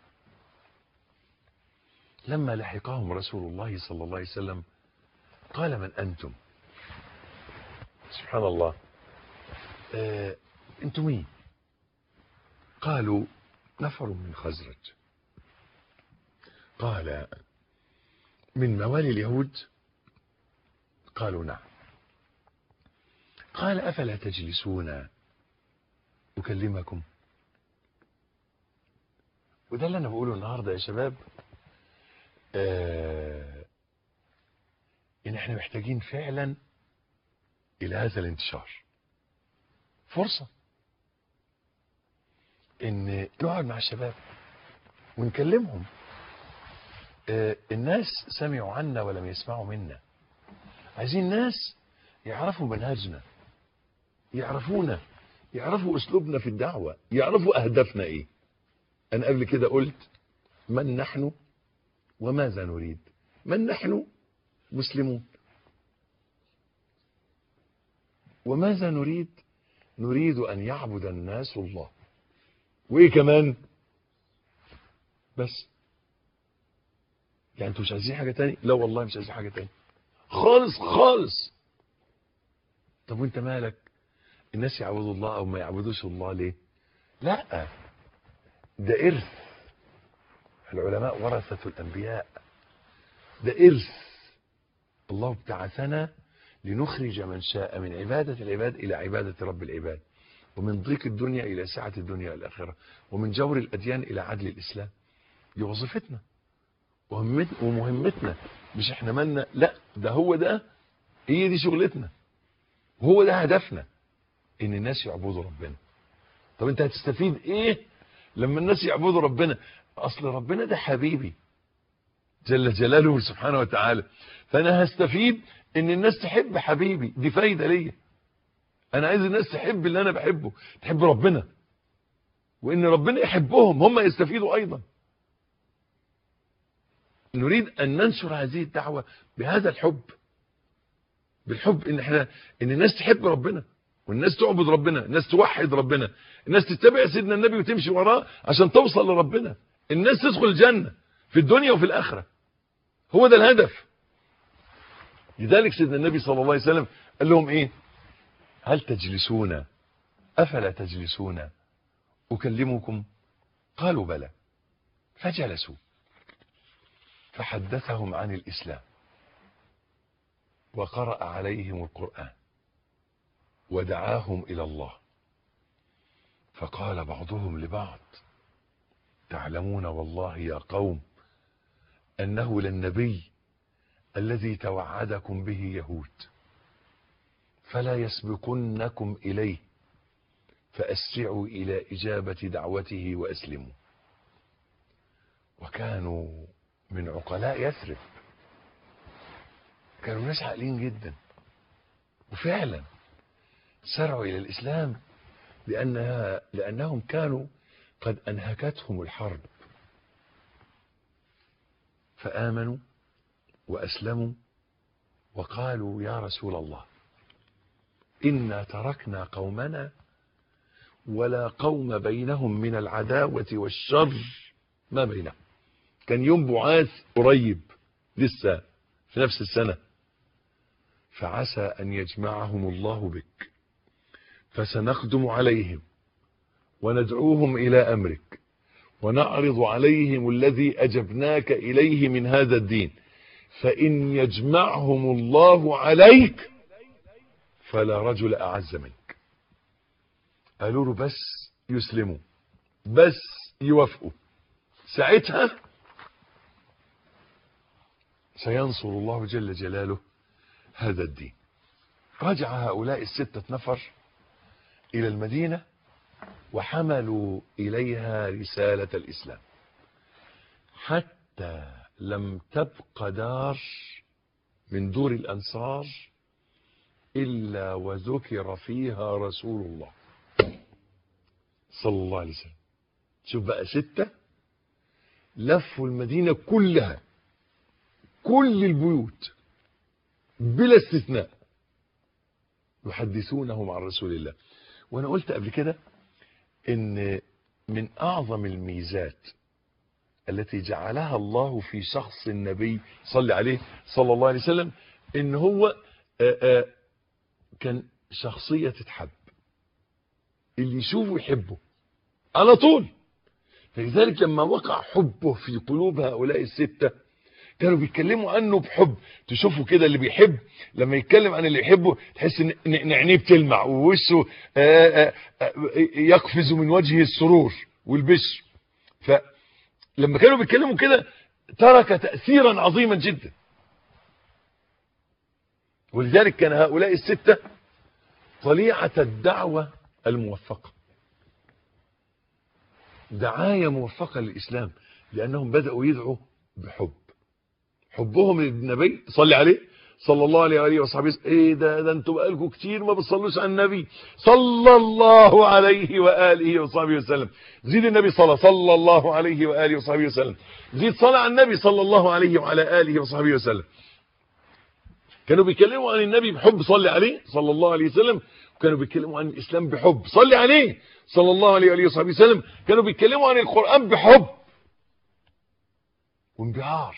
لما لحقهم رسول الله صلى الله عليه وسلم قال من أنتم سبحان الله آه انتم مين قالوا نفر من خزرج قال من موالي اليهود قالوا نعم قال أفلا تجلسون أكلمكم وده اللي أنا بقوله النهاردة يا شباب آه إن إحنا محتاجين فعلا إلى هذا الانتشار فرصة إن نقعد مع الشباب ونكلمهم آه الناس سمعوا عنا ولم يسمعوا منا عايزين ناس يعرفوا منهجنا يعرفونا يعرفوا اسلوبنا في الدعوة يعرفوا اهدافنا ايه انا قبل كده قلت من نحن وماذا نريد من نحن مسلمون وماذا نريد نريد ان يعبد الناس الله وايه كمان بس يعني انتوا مش عايزين حاجه تاني لا والله مش عايزين حاجه تاني خالص خالص طب وانت مالك الناس يعبدوا الله او ما يعبدوش الله ليه لا ده ارث العلماء ورثة الانبياء ده ارث الله ابتعثنا لنخرج من شاء من عبادة العباد إلى عبادة رب العباد ومن ضيق الدنيا إلى سعة الدنيا والآخرة ومن جور الأديان إلى عدل الإسلام دي وظيفتنا وهمت- ومهمتنا مش احنا مالنا لا ده هو ده هي دي شغلتنا وهو ده هدفنا ان الناس يعبدوا ربنا طب انت هتستفيد ايه لما الناس يعبدوا ربنا اصل ربنا ده حبيبي جل جلاله سبحانه وتعالى فانا هستفيد ان الناس تحب حبيبي دي فايده ليا انا عايز الناس تحب اللي انا بحبه تحب ربنا وان ربنا يحبهم هم يستفيدوا ايضا نريد ان ننشر هذه الدعوه بهذا الحب بالحب ان احنا ان الناس تحب ربنا والناس تعبد ربنا الناس توحد ربنا الناس تتبع سيدنا النبي وتمشي وراه عشان توصل لربنا الناس تدخل الجنه في الدنيا وفي الاخره هو ده الهدف لذلك سيدنا النبي صلى الله عليه وسلم قال لهم ايه هل تجلسون افلا تجلسون اكلمكم قالوا بلى فجلسوا فحدثهم عن الاسلام وقرأ عليهم القرآن ودعاهم إلى الله فقال بعضهم لبعض تعلمون والله يا قوم أنه للنبي الذي توعدكم به يهود فلا يسبقنكم إليه فأسرعوا إلى إجابة دعوته وأسلموا وكانوا من عقلاء يثرب كانوا ناس عاقلين جدا وفعلا سرعوا إلى الإسلام لأنها لأنهم كانوا قد أنهكتهم الحرب فآمنوا وأسلموا وقالوا يا رسول الله إنا تركنا قومنا ولا قوم بينهم من العداوة والشر ما بينهم كان يوم بعاث قريب لسه في نفس السنة فعسى أن يجمعهم الله بك فسنقدم عليهم وندعوهم إلى أمرك ونعرض عليهم الذي أجبناك إليه من هذا الدين فإن يجمعهم الله عليك فلا رجل أعز منك قالوا له بس يسلموا بس يوافقوا ساعتها سينصر الله جل جلاله هذا الدين رجع هؤلاء الستة نفر إلى المدينة وحملوا إليها رسالة الإسلام حتى لم تبق دار من دور الأنصار إلا وذكر فيها رسول الله صلى الله عليه وسلم شوف بقى ستة لفوا المدينة كلها كل البيوت بلا استثناء يحدثونهم عن رسول الله وانا قلت قبل كده ان من اعظم الميزات التي جعلها الله في شخص النبي صلى عليه صلى الله عليه وسلم ان هو آآ آآ كان شخصية تتحب اللي يشوفه يحبه على طول فلذلك لما وقع حبه في قلوب هؤلاء الستة كانوا بيتكلموا عنه بحب تشوفوا كده اللي بيحب لما يتكلم عن اللي يحبه تحس ان إن عينيه بتلمع ووشه آآ آآ يقفز من وجهه السرور والبشر فلما كانوا بيتكلموا كده ترك تأثيرا عظيما جدا ولذلك كان هؤلاء الستة طليعة الدعوة الموفقة دعاية موفقة للإسلام لأنهم بدأوا يدعوا بحب حبهم للنبي صلي عليه صلى الله عليه وآله وصحبه ايه ده ده انتوا بقالكم كتير ما بتصلوش على النبي صلى الله عليه وآله وصحبه وسلم زيد النبي صلى صلى الله عليه وآله وصحبه وسلم زيد صلى على النبي صلى الله عليه وعلى آله وصحبه وسلم كانوا بيكلموا عن النبي بحب صلي عليه صلى الله عليه وسلم كانوا بيتكلموا عن الإسلام بحب صلي عليه صلى الله عليه وآله وصحبه وسلم كانوا بيتكلموا عن القرآن بحب وانبهار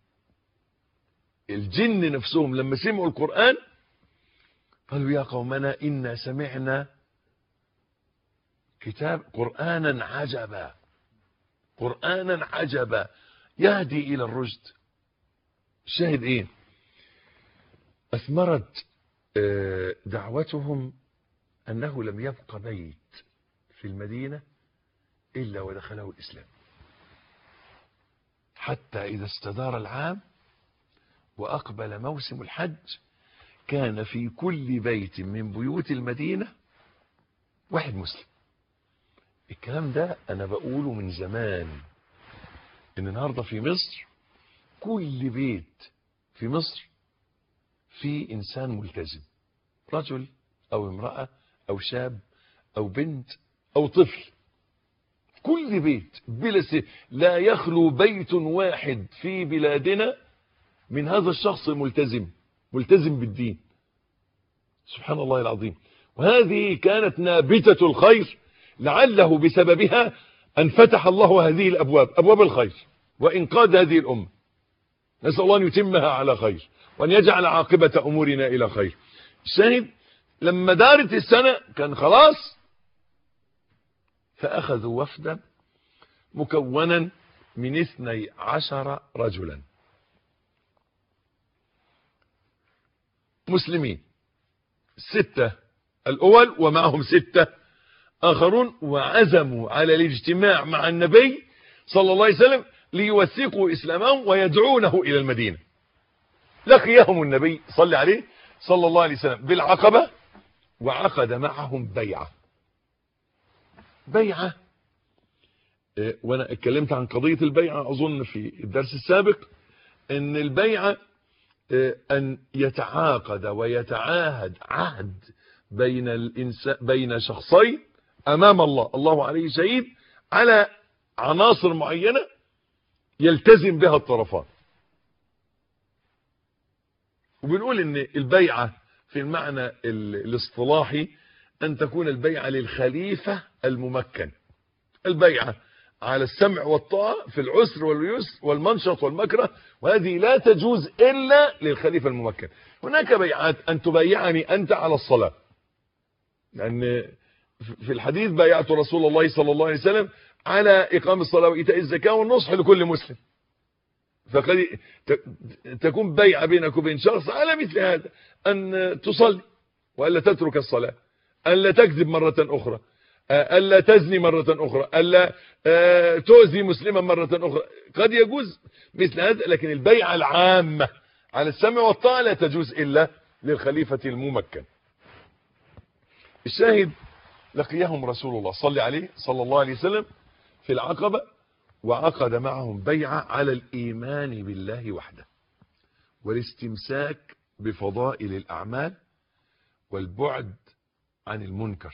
الجن نفسهم لما سمعوا القرآن قالوا يا قومنا إنا سمعنا كتاب قرآنا عجبا قرآنا عجبا يهدي إلى الرشد الشاهد إيه أثمرت دعوتهم أنه لم يبق بيت في المدينة إلا ودخله الإسلام حتى إذا استدار العام وأقبل موسم الحج كان في كل بيت من بيوت المدينة واحد مسلم الكلام ده أنا بقوله من زمان إن النهاردة في مصر كل بيت في مصر في إنسان ملتزم رجل أو امرأة أو شاب أو بنت أو طفل كل بيت بلا س... لا يخلو بيت واحد في بلادنا من هذا الشخص الملتزم ملتزم بالدين سبحان الله العظيم وهذه كانت نابتة الخير لعله بسببها أن فتح الله هذه الأبواب أبواب الخير وإنقاذ هذه الأمة نسأل الله أن يتمها على خير وأن يجعل عاقبة أمورنا إلى خير الشاهد لما دارت السنة كان خلاص فأخذوا وفدا مكونا من اثني عشر رجلا مسلمين ستة الأول ومعهم ستة آخرون وعزموا على الاجتماع مع النبي صلى الله عليه وسلم ليوثقوا إسلامهم ويدعونه إلى المدينة لقيهم النبي صلى عليه صلى الله عليه وسلم بالعقبة وعقد معهم بيعة بيعة اه وانا اتكلمت عن قضية البيعة اظن في الدرس السابق ان البيعة اه ان يتعاقد ويتعاهد عهد بين الانسان بين شخصين امام الله الله عليه شهيد على عناصر معينة يلتزم بها الطرفان وبنقول ان البيعة في المعنى الاصطلاحي ان تكون البيعة للخليفة الممكن البيعة على السمع والطاعة في العسر واليسر والمنشط والمكره وهذه لا تجوز الا للخليفة الممكن هناك بيعات ان تبايعني انت على الصلاة لان في الحديث بايعت رسول الله صلى الله عليه وسلم على اقام الصلاة وايتاء الزكاة والنصح لكل مسلم فقد تكون بيعة بينك وبين شخص على مثل هذا أن تصلي وألا تترك الصلاة ألا تكذب مرة أخرى ألا تزني مرة أخرى ألا تؤذي مسلما مرة أخرى قد يجوز مثل هذا لكن البيعة العامة على السمع والطاعة لا تجوز إلا للخليفة الممكن الشاهد لقيهم رسول الله صلى عليه صلى الله عليه وسلم في العقبة وعقد معهم بيعة على الإيمان بالله وحده والاستمساك بفضائل الأعمال والبعد عن المنكر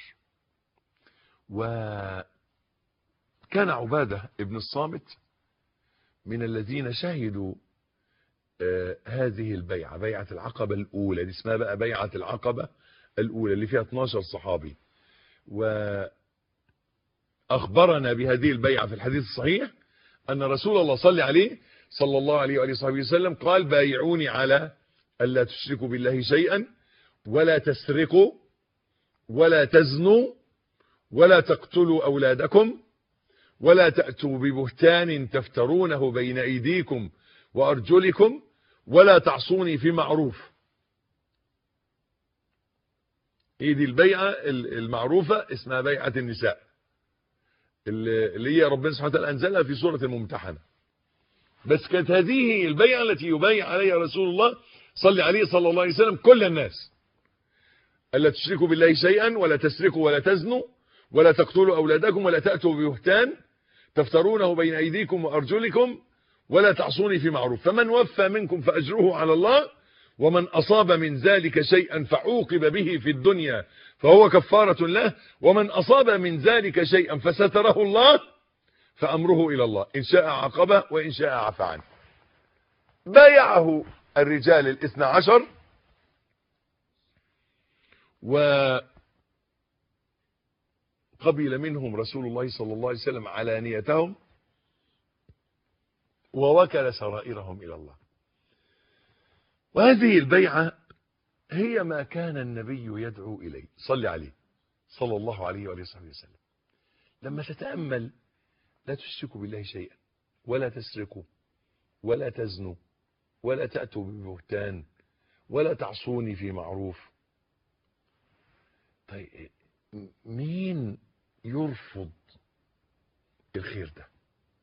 وكان عبادة ابن الصامت من الذين شهدوا آه هذه البيعة بيعة العقبة الأولى دي اسمها بقى بيعة العقبة الأولى اللي فيها 12 صحابي وأخبرنا بهذه البيعة في الحديث الصحيح أن رسول الله صلى عليه صلى الله عليه وآله وصحبه وسلم قال بايعوني على ألا تشركوا بالله شيئا ولا تسرقوا ولا تزنوا ولا تقتلوا أولادكم ولا تأتوا ببهتان تفترونه بين أيديكم وأرجلكم ولا تعصوني في معروف ايه دي البيعة المعروفة اسمها بيعة النساء اللي هي ربنا سبحانه وتعالى أنزلها في سورة الممتحنة بس كانت هذه البيعة التي يبايع عليها رسول الله صلى عليه صلى الله عليه وسلم كل الناس ألا تشركوا بالله شيئا ولا تسرقوا ولا تزنوا ولا تقتلوا أولادكم ولا تأتوا ببهتان تفترونه بين أيديكم وأرجلكم ولا تعصوني في معروف فمن وفى منكم فأجره على الله ومن أصاب من ذلك شيئا فعوقب به في الدنيا فهو كفارة له ومن أصاب من ذلك شيئا فستره الله فأمره إلى الله إن شاء عقبه وإن شاء عفى عنه بايعه الرجال الاثنى عشر قبل منهم رسول الله صلى الله عليه وسلم علانيتهم ووكل سرائرهم إلى الله وهذه البيعة هي ما كان النبي يدعو إليه صلي عليه صلى الله عليه وآله وصحبه وسلم لما تتأمل لا تشركوا بالله شيئا ولا تسرقوا ولا تزنوا ولا تأتوا ببهتان ولا تعصوني في معروف طيب مين يرفض الخير ده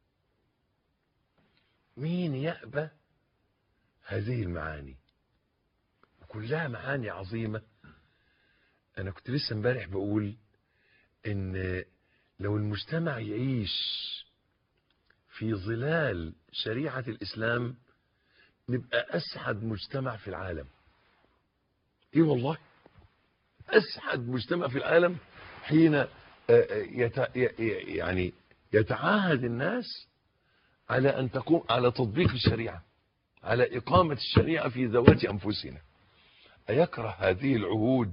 مين يأبى هذه المعاني كلها معاني عظيمة أنا كنت لسه امبارح بقول إن لو المجتمع يعيش في ظلال شريعة الإسلام نبقى أسعد مجتمع في العالم إيه والله أسعد مجتمع في العالم حين يت... يعني يتعاهد الناس على أن تقوم على تطبيق الشريعة على إقامة الشريعة في ذوات أنفسنا أيكره هذه العهود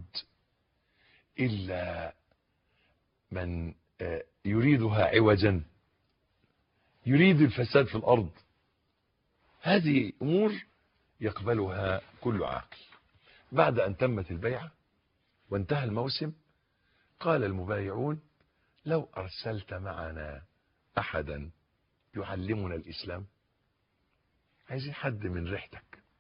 إلا من يريدها عوجا يريد الفساد في الأرض هذه أمور يقبلها كل عاقل بعد أن تمت البيعة وانتهى الموسم قال المبايعون لو أرسلت معنا أحدا يعلمنا الإسلام عايزين حد من ريحتك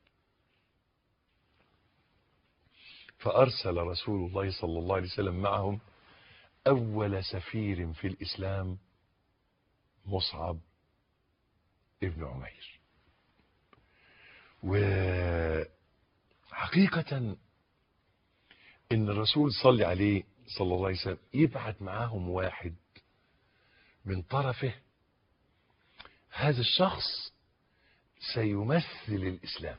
فأرسل رسول الله صلى الله عليه وسلم معهم أول سفير في الإسلام مصعب ابن عمير وحقيقة إن الرسول صلى عليه صلى الله عليه وسلم يبعت معاهم واحد من طرفه هذا الشخص سيمثل الإسلام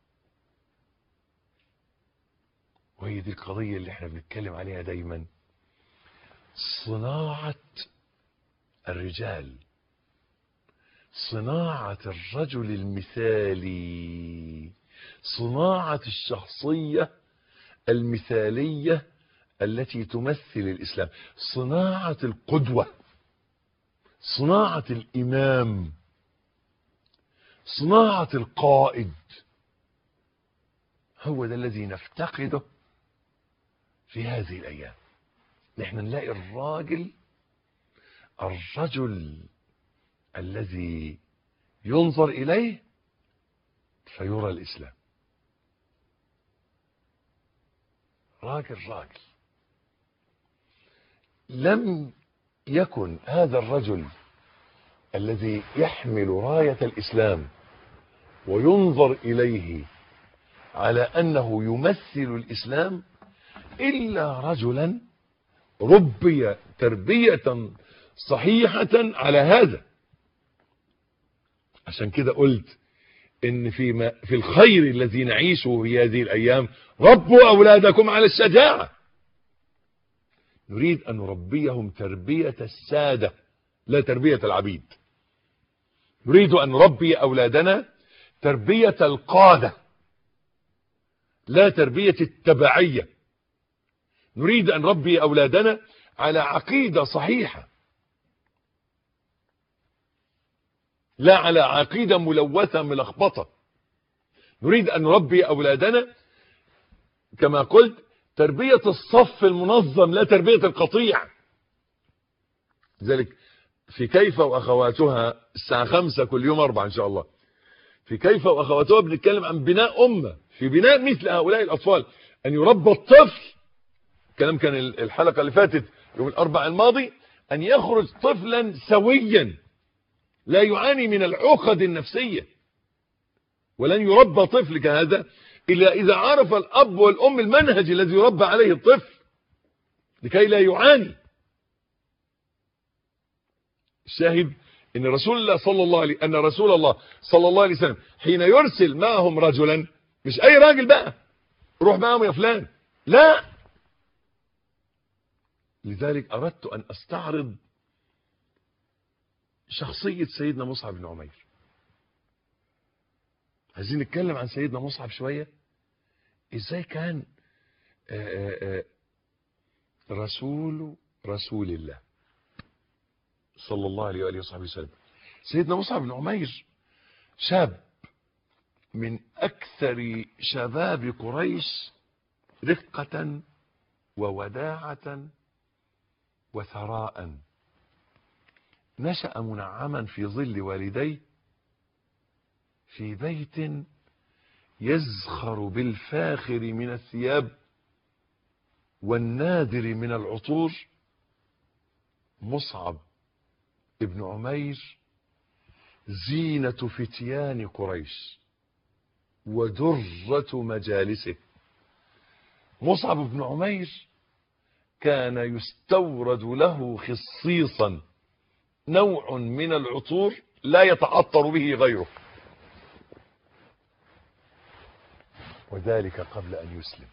وهي دي القضية اللي احنا بنتكلم عليها دايما صناعة الرجال صناعة الرجل المثالي صناعة الشخصية المثالية التي تمثل الإسلام صناعة القدوة صناعة الإمام صناعة القائد هو ده الذي نفتقده في هذه الأيام نحن نلاقي الراجل الرجل الذي ينظر إليه فيرى الإسلام راجل راجل لم يكن هذا الرجل الذي يحمل راية الإسلام وينظر إليه على أنه يمثل الإسلام إلا رجلا ربي تربية صحيحة على هذا عشان كده قلت ان في ما في الخير الذي نعيشه في هذه الايام ربوا اولادكم على الشجاعه نريد ان نربيهم تربيه الساده لا تربيه العبيد نريد ان نربي اولادنا تربيه القاده لا تربيه التبعيه نريد ان نربي اولادنا على عقيده صحيحه لا على عقيدة ملوثة ملخبطة نريد أن نربي أولادنا كما قلت تربية الصف المنظم لا تربية القطيع ذلك في كيف وأخواتها الساعة خمسة كل يوم أربعة إن شاء الله في كيف وأخواتها بنتكلم عن بناء أمة في بناء مثل هؤلاء الأطفال أن يربى الطفل كلام كان الحلقة اللي فاتت يوم الأربع الماضي أن يخرج طفلا سويا لا يعاني من العقد النفسية ولن يربى طفل كهذا إلا إذا عرف الأب والأم المنهج الذي يربى عليه الطفل لكي لا يعاني الشاهد ان رسول الله صلى الله عليه ان رسول الله صلى الله عليه وسلم حين يرسل معهم رجلا مش اي راجل بقى روح معهم يا فلان لا لذلك اردت ان استعرض شخصية سيدنا مصعب بن عمير عايزين نتكلم عن سيدنا مصعب شوية ازاي كان آآ آآ رسول رسول الله صلى الله عليه وآله وصحبه وسلم سيدنا مصعب بن عمير شاب من أكثر شباب قريش رقة ووداعة وثراء نشأ منعما في ظل والديه في بيت يزخر بالفاخر من الثياب والنادر من العطور مصعب ابن عمير زينة فتيان قريش ودرة مجالسه مصعب بن عمير كان يستورد له خصيصا نوع من العطور لا يتعطر به غيره وذلك قبل أن يسلم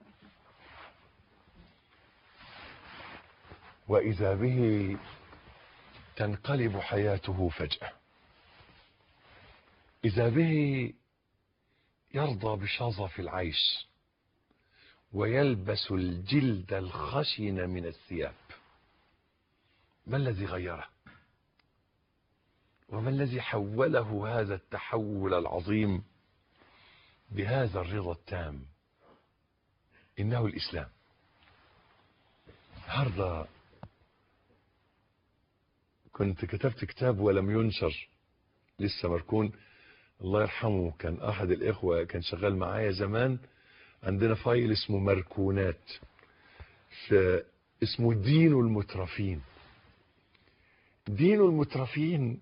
وإذا به تنقلب حياته فجأة إذا به يرضى بشظف العيش ويلبس الجلد الخشن من الثياب ما الذي غيره وما الذي حوله هذا التحول العظيم بهذا الرضا التام إنه الإسلام النهارده كنت كتبت كتاب ولم ينشر لسه مركون الله يرحمه كان أحد الإخوة كان شغال معايا زمان عندنا فايل اسمه مركونات اسمه دين المترفين دين المترفين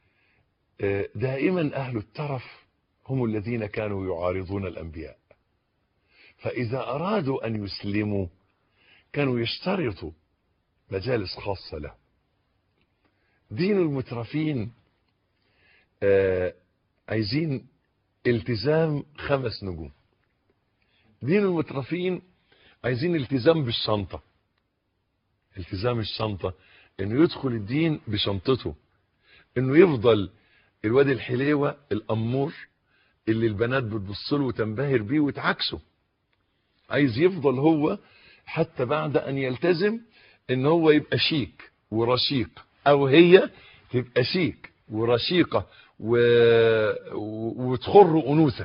دائما أهل الترف هم الذين كانوا يعارضون الأنبياء فإذا أرادوا أن يسلموا كانوا يشترطوا مجالس خاصة له دين المترفين آه عايزين التزام خمس نجوم دين المترفين عايزين التزام بالشنطة التزام الشنطة انه يدخل الدين بشنطته انه يفضل الواد الحليوة الامور اللي البنات بتبص له وتنبهر بيه وتعكسه عايز يفضل هو حتى بعد ان يلتزم ان هو يبقى شيك ورشيق او هي تبقى شيك ورشيقة و... و... وتخر انوثة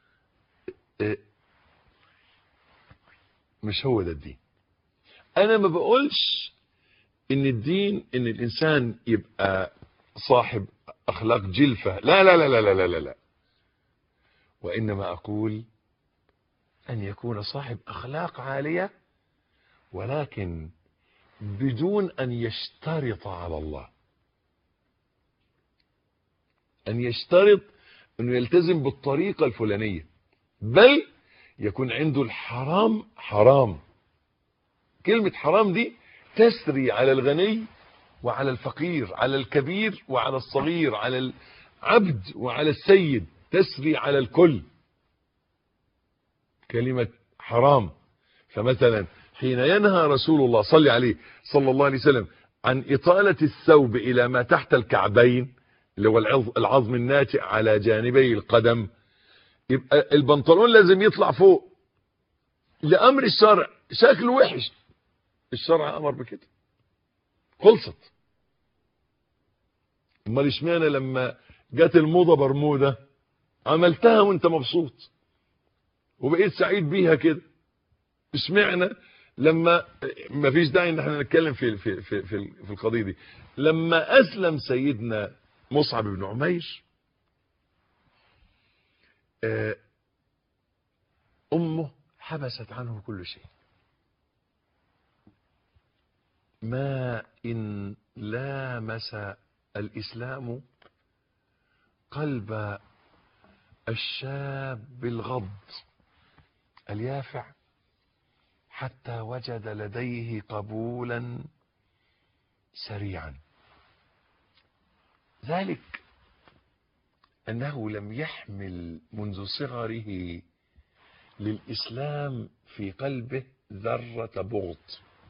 مش هو ده الدين انا ما بقولش ان الدين ان الانسان يبقى صاحب اخلاق جلفة لا لا لا لا لا لا لا وانما اقول ان يكون صاحب اخلاق عالية ولكن بدون ان يشترط على الله ان يشترط انه يلتزم بالطريقة الفلانية بل يكون عنده الحرام حرام كلمة حرام دي تسري على الغني وعلى الفقير على الكبير وعلى الصغير على العبد وعلى السيد تسري على الكل كلمة حرام فمثلا حين ينهى رسول الله صلى عليه صلى الله عليه وسلم عن إطالة الثوب إلى ما تحت الكعبين اللي هو العظم الناتئ على جانبي القدم يبقى البنطلون لازم يطلع فوق لأمر الشرع شكله وحش الشرع أمر بكده خلصت امال اشمعنى لما جت الموضة برمودة عملتها وانت مبسوط وبقيت سعيد بيها كده اشمعنى لما ما فيش داعي ان احنا نتكلم في في في في, في القضيه دي لما اسلم سيدنا مصعب بن عمير امه حبست عنه كل شيء ما ان لامس الاسلام قلب الشاب الغض اليافع حتى وجد لديه قبولا سريعا ذلك أنه لم يحمل منذ صغره للإسلام في قلبه ذرة بغض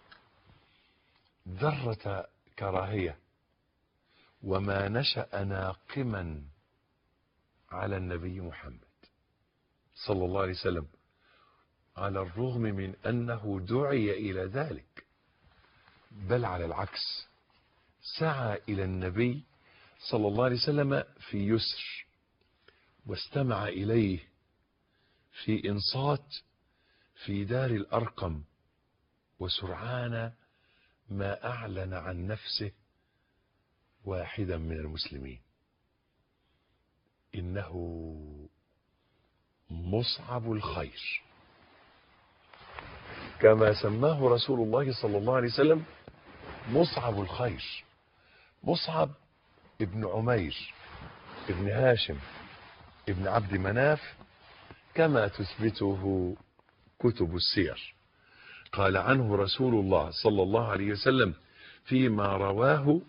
ذرة كراهية وما نشأ ناقما على النبي محمد صلى الله عليه وسلم على الرغم من أنه دعي إلى ذلك بل على العكس سعى إلى النبي صلى الله عليه وسلم في يسر واستمع إليه في إنصات في دار الأرقم وسرعان ما أعلن عن نفسه واحدا من المسلمين إنه مصعب الخير كما سماه رسول الله صلى الله عليه وسلم مصعب الخير مصعب ابن عمير ابن هاشم ابن عبد مناف كما تثبته كتب السير قال عنه رسول الله صلى الله عليه وسلم فيما رواه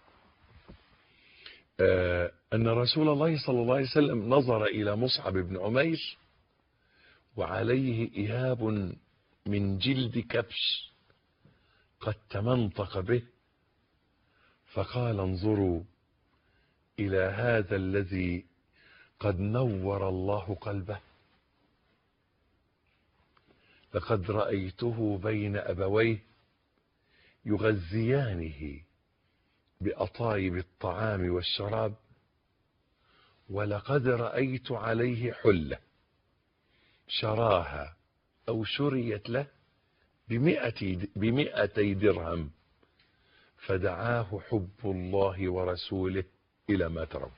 آه أن رسول الله صلى الله عليه وسلم نظر إلى مصعب بن عمير وعليه إهاب من جلد كبش قد تمنطق به فقال انظروا إلى هذا الذي قد نور الله قلبه لقد رأيته بين أبويه يغذيانه بأطايب الطعام والشراب ولقد رأيت عليه حلة شراها أو شريت له بمئة بمئتي درهم فدعاه حب الله ورسوله إلى ما ترون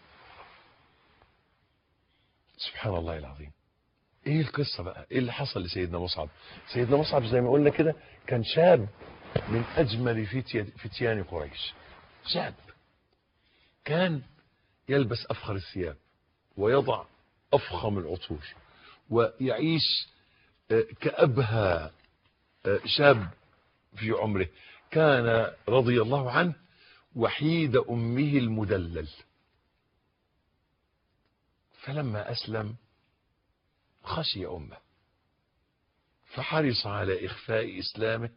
سبحان الله العظيم ايه القصة بقى ايه اللي حصل لسيدنا مصعب سيدنا مصعب زي ما قلنا كده كان شاب من اجمل فتي- فتيان قريش شاب كان يلبس افخر الثياب ويضع افخم العطور ويعيش آه، كأبهى آه، شاب في عمره كان رضي الله عنه وحيد أمه المدلل فلما أسلم خشي أمه فحرص على إخفاء إسلامه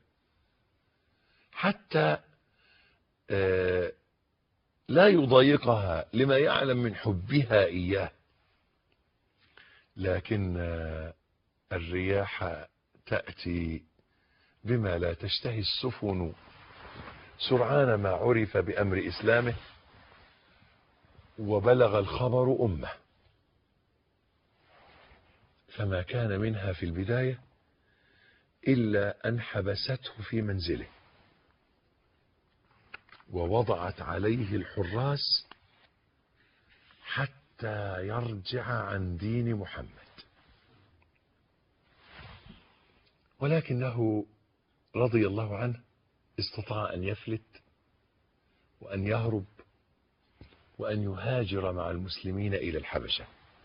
حتى آه، لا يضايقها لما يعلم من حبها إياه لكن آه، الرياح تأتي بما لا تشتهي السفن سرعان ما عرف بأمر إسلامه وبلغ الخبر أمه فما كان منها في البداية إلا أن حبسته في منزله ووضعت عليه الحراس حتى يرجع عن دين محمد ولكنه رضي الله عنه استطاع أن يفلت وأن يهرب وأن يهاجر مع المسلمين إلى الحبشة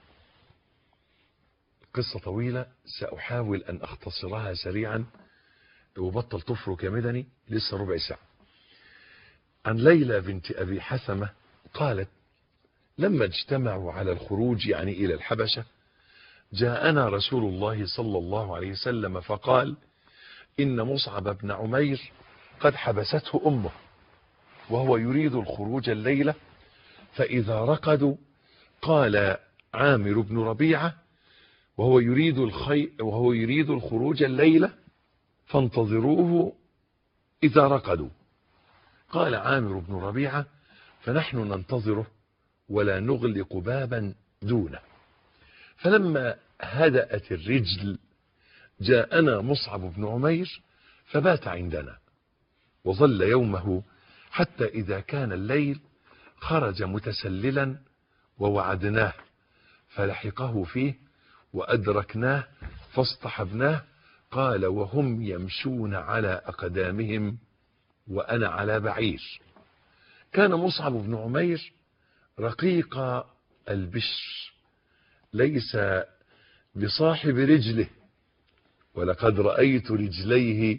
قصة طويلة سأحاول أن أختصرها سريعا وبطل تفرك يا مدني لسه ربع ساعة عن ليلى بنت أبي حثمة قالت لما اجتمعوا على الخروج يعني إلى الحبشة جاءنا رسول الله صلى الله عليه وسلم فقال إن مصعب بن عمير قد حبسته أمه وهو يريد الخروج الليلة فإذا رقدوا قال عامر بن ربيعة وهو يريد الخي وهو يريد الخروج الليلة فانتظروه إذا رقدوا قال عامر بن ربيعة فنحن ننتظره ولا نغلق بابا دونه فلما هدأت الرجل جاءنا مصعب بن عمير فبات عندنا وظل يومه حتى إذا كان الليل خرج متسللا ووعدناه فلحقه فيه وأدركناه فاصطحبناه قال وهم يمشون على أقدامهم وأنا على بعير كان مصعب بن عمير رقيق البشر ليس بصاحب رجله ولقد رأيت رجليه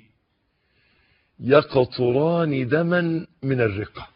يقطران دما من الرقة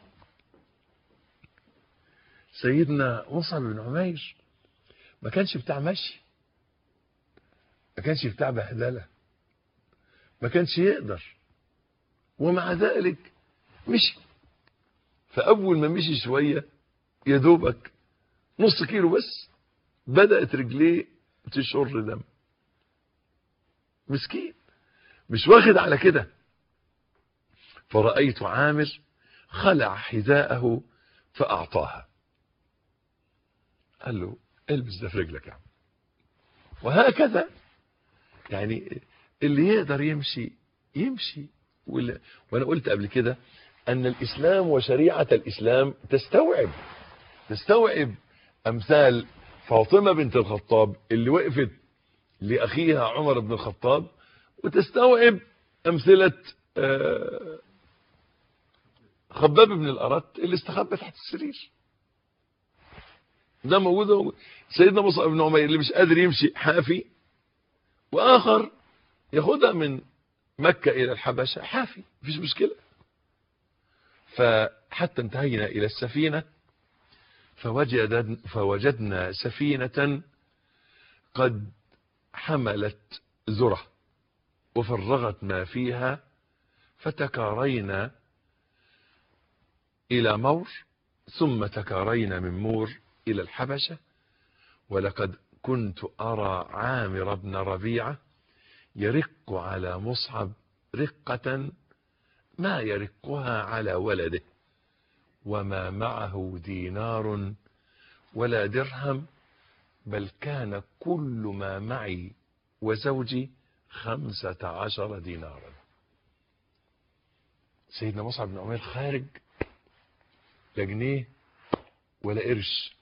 سيدنا مصعب بن عمير ما كانش بتاع مشي ما كانش بتاع بهدلة ما كانش يقدر ومع ذلك مشي فأول ما مشي شوية يا دوبك نص كيلو بس بدأت رجليه تشر دم مسكين مش واخد على كده فرأيت عامر خلع حذاءه فأعطاها قال له البس ده في رجلك يا عم وهكذا يعني اللي يقدر يمشي يمشي ولا- وانا قلت قبل كده ان الاسلام وشريعه الاسلام تستوعب تستوعب امثال فاطمه بنت الخطاب اللي وقفت لاخيها عمر بن الخطاب وتستوعب امثله آه، خباب بن الارت اللي استخبى تحت السرير ده موجود سيدنا مصعب بن عمير اللي مش قادر يمشي حافي واخر ياخدها من مكة الى الحبشة حافي مفيش مشكلة فحتى انتهينا الى السفينة فوجد فوجدنا سفينة قد حملت ذرة وفرغت ما فيها فتكارينا الى مور ثم تكارينا من مور الى الحبشة ولقد كنت ارى عامر بن ربيعه يرق على مصعب رقة ما يرقها على ولده وما معه دينار ولا درهم بل كان كل ما معي وزوجي خمسة عشر دينارا سيدنا مصعب بن عمير خارج لا جنيه ولا قرش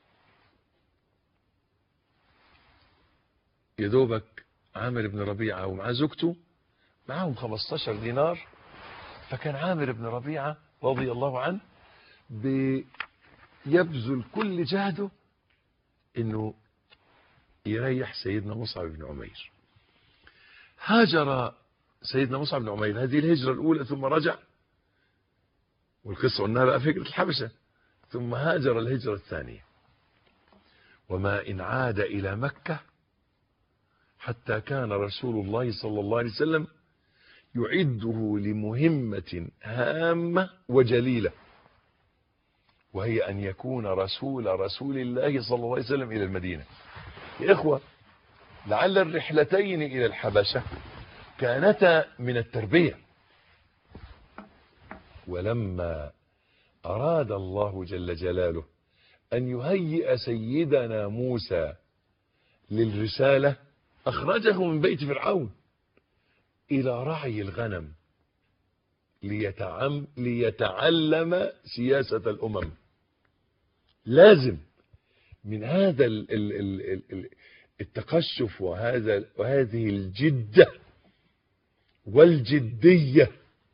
يا دوبك عامر بن ربيعة ومعاه زوجته معاهم 15 دينار فكان عامر بن ربيعة رضي الله عنه بيبذل كل جهده انه يريح سيدنا مصعب بن عمير هاجر سيدنا مصعب بن عمير هذه الهجرة الأولى ثم رجع والقصة قلناها بقى فكرة الحبشة ثم هاجر الهجرة الثانية وما إن عاد إلى مكة حتى كان رسول الله صلى الله عليه وسلم يعده لمهمة هامة وجليلة وهي أن يكون رسول رسول الله صلى الله عليه وسلم إلى المدينة يا إخوة لعل الرحلتين إلى الحبشة كانتا من التربية ولما أراد الله جل جلاله أن يهيئ سيدنا موسى للرسالة أخرجه من بيت فرعون إلى رعي الغنم ليتعم ليتعلم سياسة الأمم لازم من هذا ال ال ال ال التقشف وهذا وهذه الجدة والجدية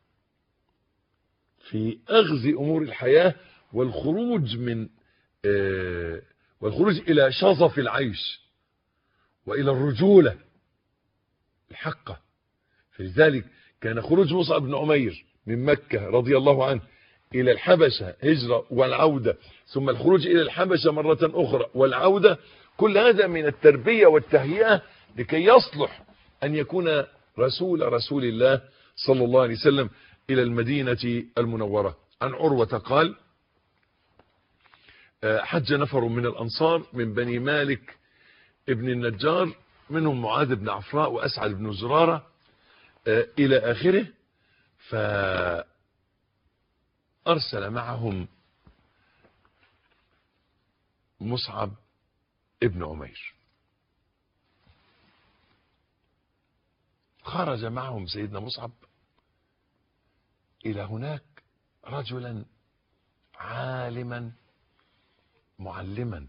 في أخذ أمور الحياة والخروج من آه والخروج إلى شظف العيش وإلى الرجولة الحقة فلذلك كان خروج مصعب بن عمير من مكة رضي الله عنه إلى الحبشة هجرة والعودة ثم الخروج إلى الحبشة مرة أخرى والعودة كل هذا من التربية والتهيئة لكي يصلح أن يكون رسول رسول الله صلى الله عليه وسلم إلى المدينة المنورة عن عروة قال حج نفر من الأنصار من بني مالك ابن النجار منهم معاذ بن عفراء وأسعد بن زرارة إلى آخره فأرسل معهم مصعب ابن عمير خرج معهم سيدنا مصعب إلى هناك رجلا عالما معلما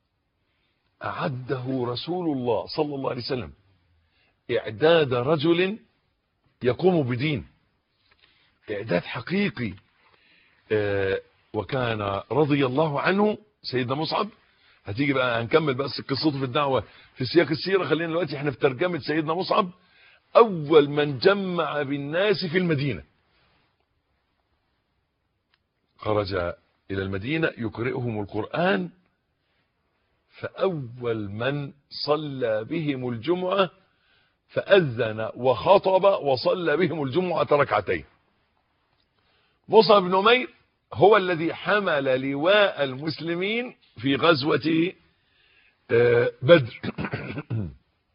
أعده رسول الله صلى الله عليه وسلم إعداد رجل يقوم بدين إعداد حقيقي آه وكان رضي الله عنه سيدنا مصعب هتيجي بقى هنكمل بس قصته في الدعوة في سياق السيرة خلينا دلوقتي احنا في ترجمة سيدنا مصعب أول من جمع بالناس في المدينة خرج إلى المدينة يقرئهم القرآن فأول من صلى بهم الجمعة فأذن وخطب وصلى بهم الجمعة ركعتين مصعب بن عمير هو الذي حمل لواء المسلمين في غزوة بدر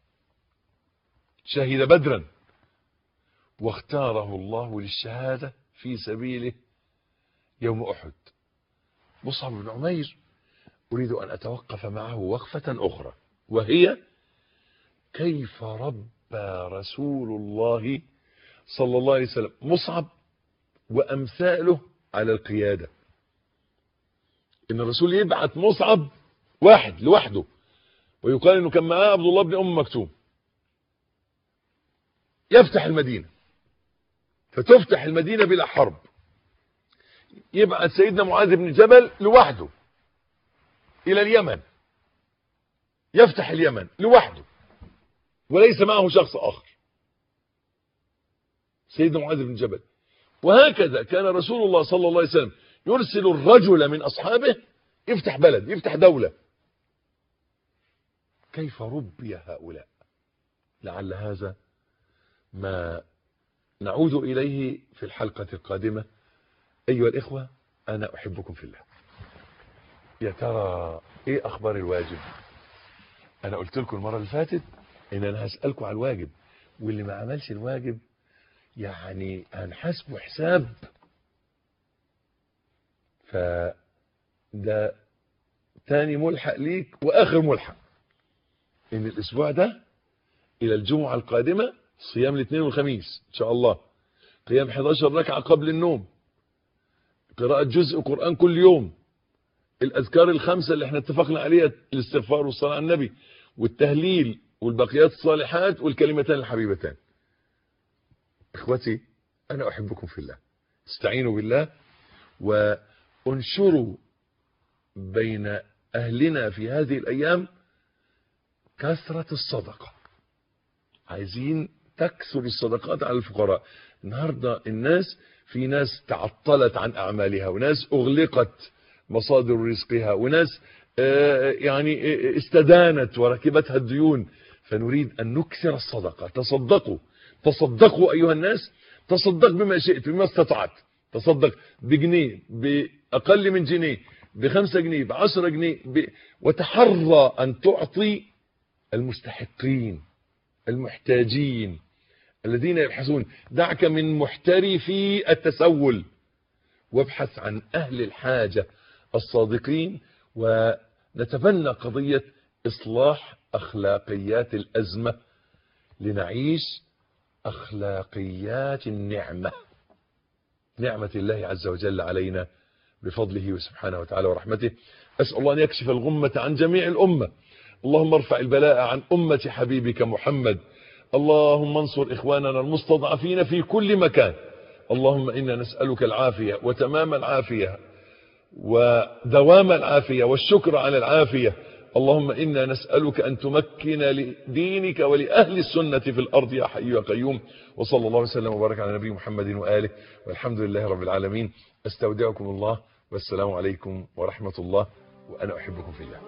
شهد بدرا واختاره الله للشهادة في سبيله يوم أحد مصعب بن عمير أريد أن أتوقف معه وقفة أخرى وهي كيف ربى رسول الله صلى الله عليه وسلم مصعب وأمثاله على القيادة إن الرسول يبعث مصعب واحد لوحده ويقال إنه كان معاه عبد الله بن أم مكتوم يفتح المدينة فتفتح المدينة بلا حرب يبعث سيدنا معاذ بن جبل لوحده إلى اليمن يفتح اليمن لوحده وليس معه شخص آخر سيدنا معاذ بن جبل وهكذا كان رسول الله صلى الله عليه وسلم يرسل الرجل من أصحابه يفتح بلد يفتح دولة كيف ربي هؤلاء لعل هذا ما نعود إليه في الحلقة القادمة أيها الإخوة أنا أحبكم في الله يا ترى إيه أخبار الواجب أنا قلت لكم المرة اللي فاتت إن أنا هسألكم على الواجب واللي ما عملش الواجب يعني هنحاسبه حساب فده تاني ملحق ليك وآخر ملحق إن الأسبوع ده إلى الجمعة القادمة صيام الاثنين والخميس إن شاء الله قيام 11 ركعة قبل النوم قراءة جزء قرآن كل يوم الأذكار الخمسة اللي احنا اتفقنا عليها الاستغفار والصلاة على النبي والتهليل والبقيات الصالحات والكلمتان الحبيبتان اخوتي انا احبكم في الله استعينوا بالله وانشروا بين اهلنا في هذه الايام كثرة الصدقة عايزين تكثر الصدقات على الفقراء النهاردة الناس في ناس تعطلت عن اعمالها وناس اغلقت مصادر رزقها وناس يعني استدانت وركبتها الديون فنريد ان نكثر الصدقة تصدقوا تصدقوا أيها الناس تصدق بما شئت بما استطعت تصدق بجنيه بأقل من جنيه بخمسة جنيه بعشرة جنيه ب... وتحرى أن تعطي المستحقين المحتاجين الذين يبحثون دعك من محترفي التسول وابحث عن أهل الحاجة الصادقين ونتبنى قضية إصلاح أخلاقيات الأزمة لنعيش أخلاقيات النعمة نعمة الله عز وجل علينا بفضله سبحانه وتعالى ورحمته أسأل الله أن يكشف الغمة عن جميع الأمة اللهم ارفع البلاء عن أمة حبيبك محمد اللهم انصر إخواننا المستضعفين في كل مكان اللهم إنا نسألك العافية وتمام العافية ودوام العافية والشكر على العافية اللهم إنا نسألك أن تمكن لدينك ولأهل السنة في الأرض يا حي يا قيوم وصلى الله وسلم وبارك على نبي محمد وآله والحمد لله رب العالمين استودعكم الله والسلام عليكم ورحمة الله وأنا أحبكم في الله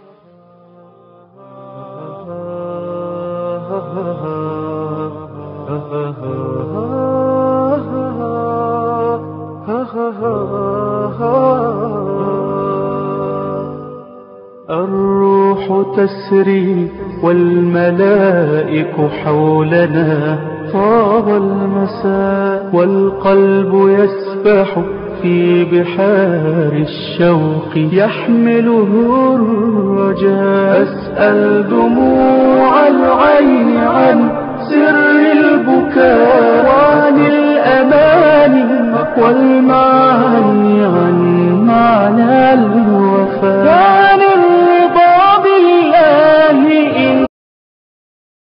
الروح تسري والملائك حولنا طاب المساء والقلب يسبح في بحار الشوق يحمله الرجاء أسأل دموع العين عن سر البكاء وعن الأمان والم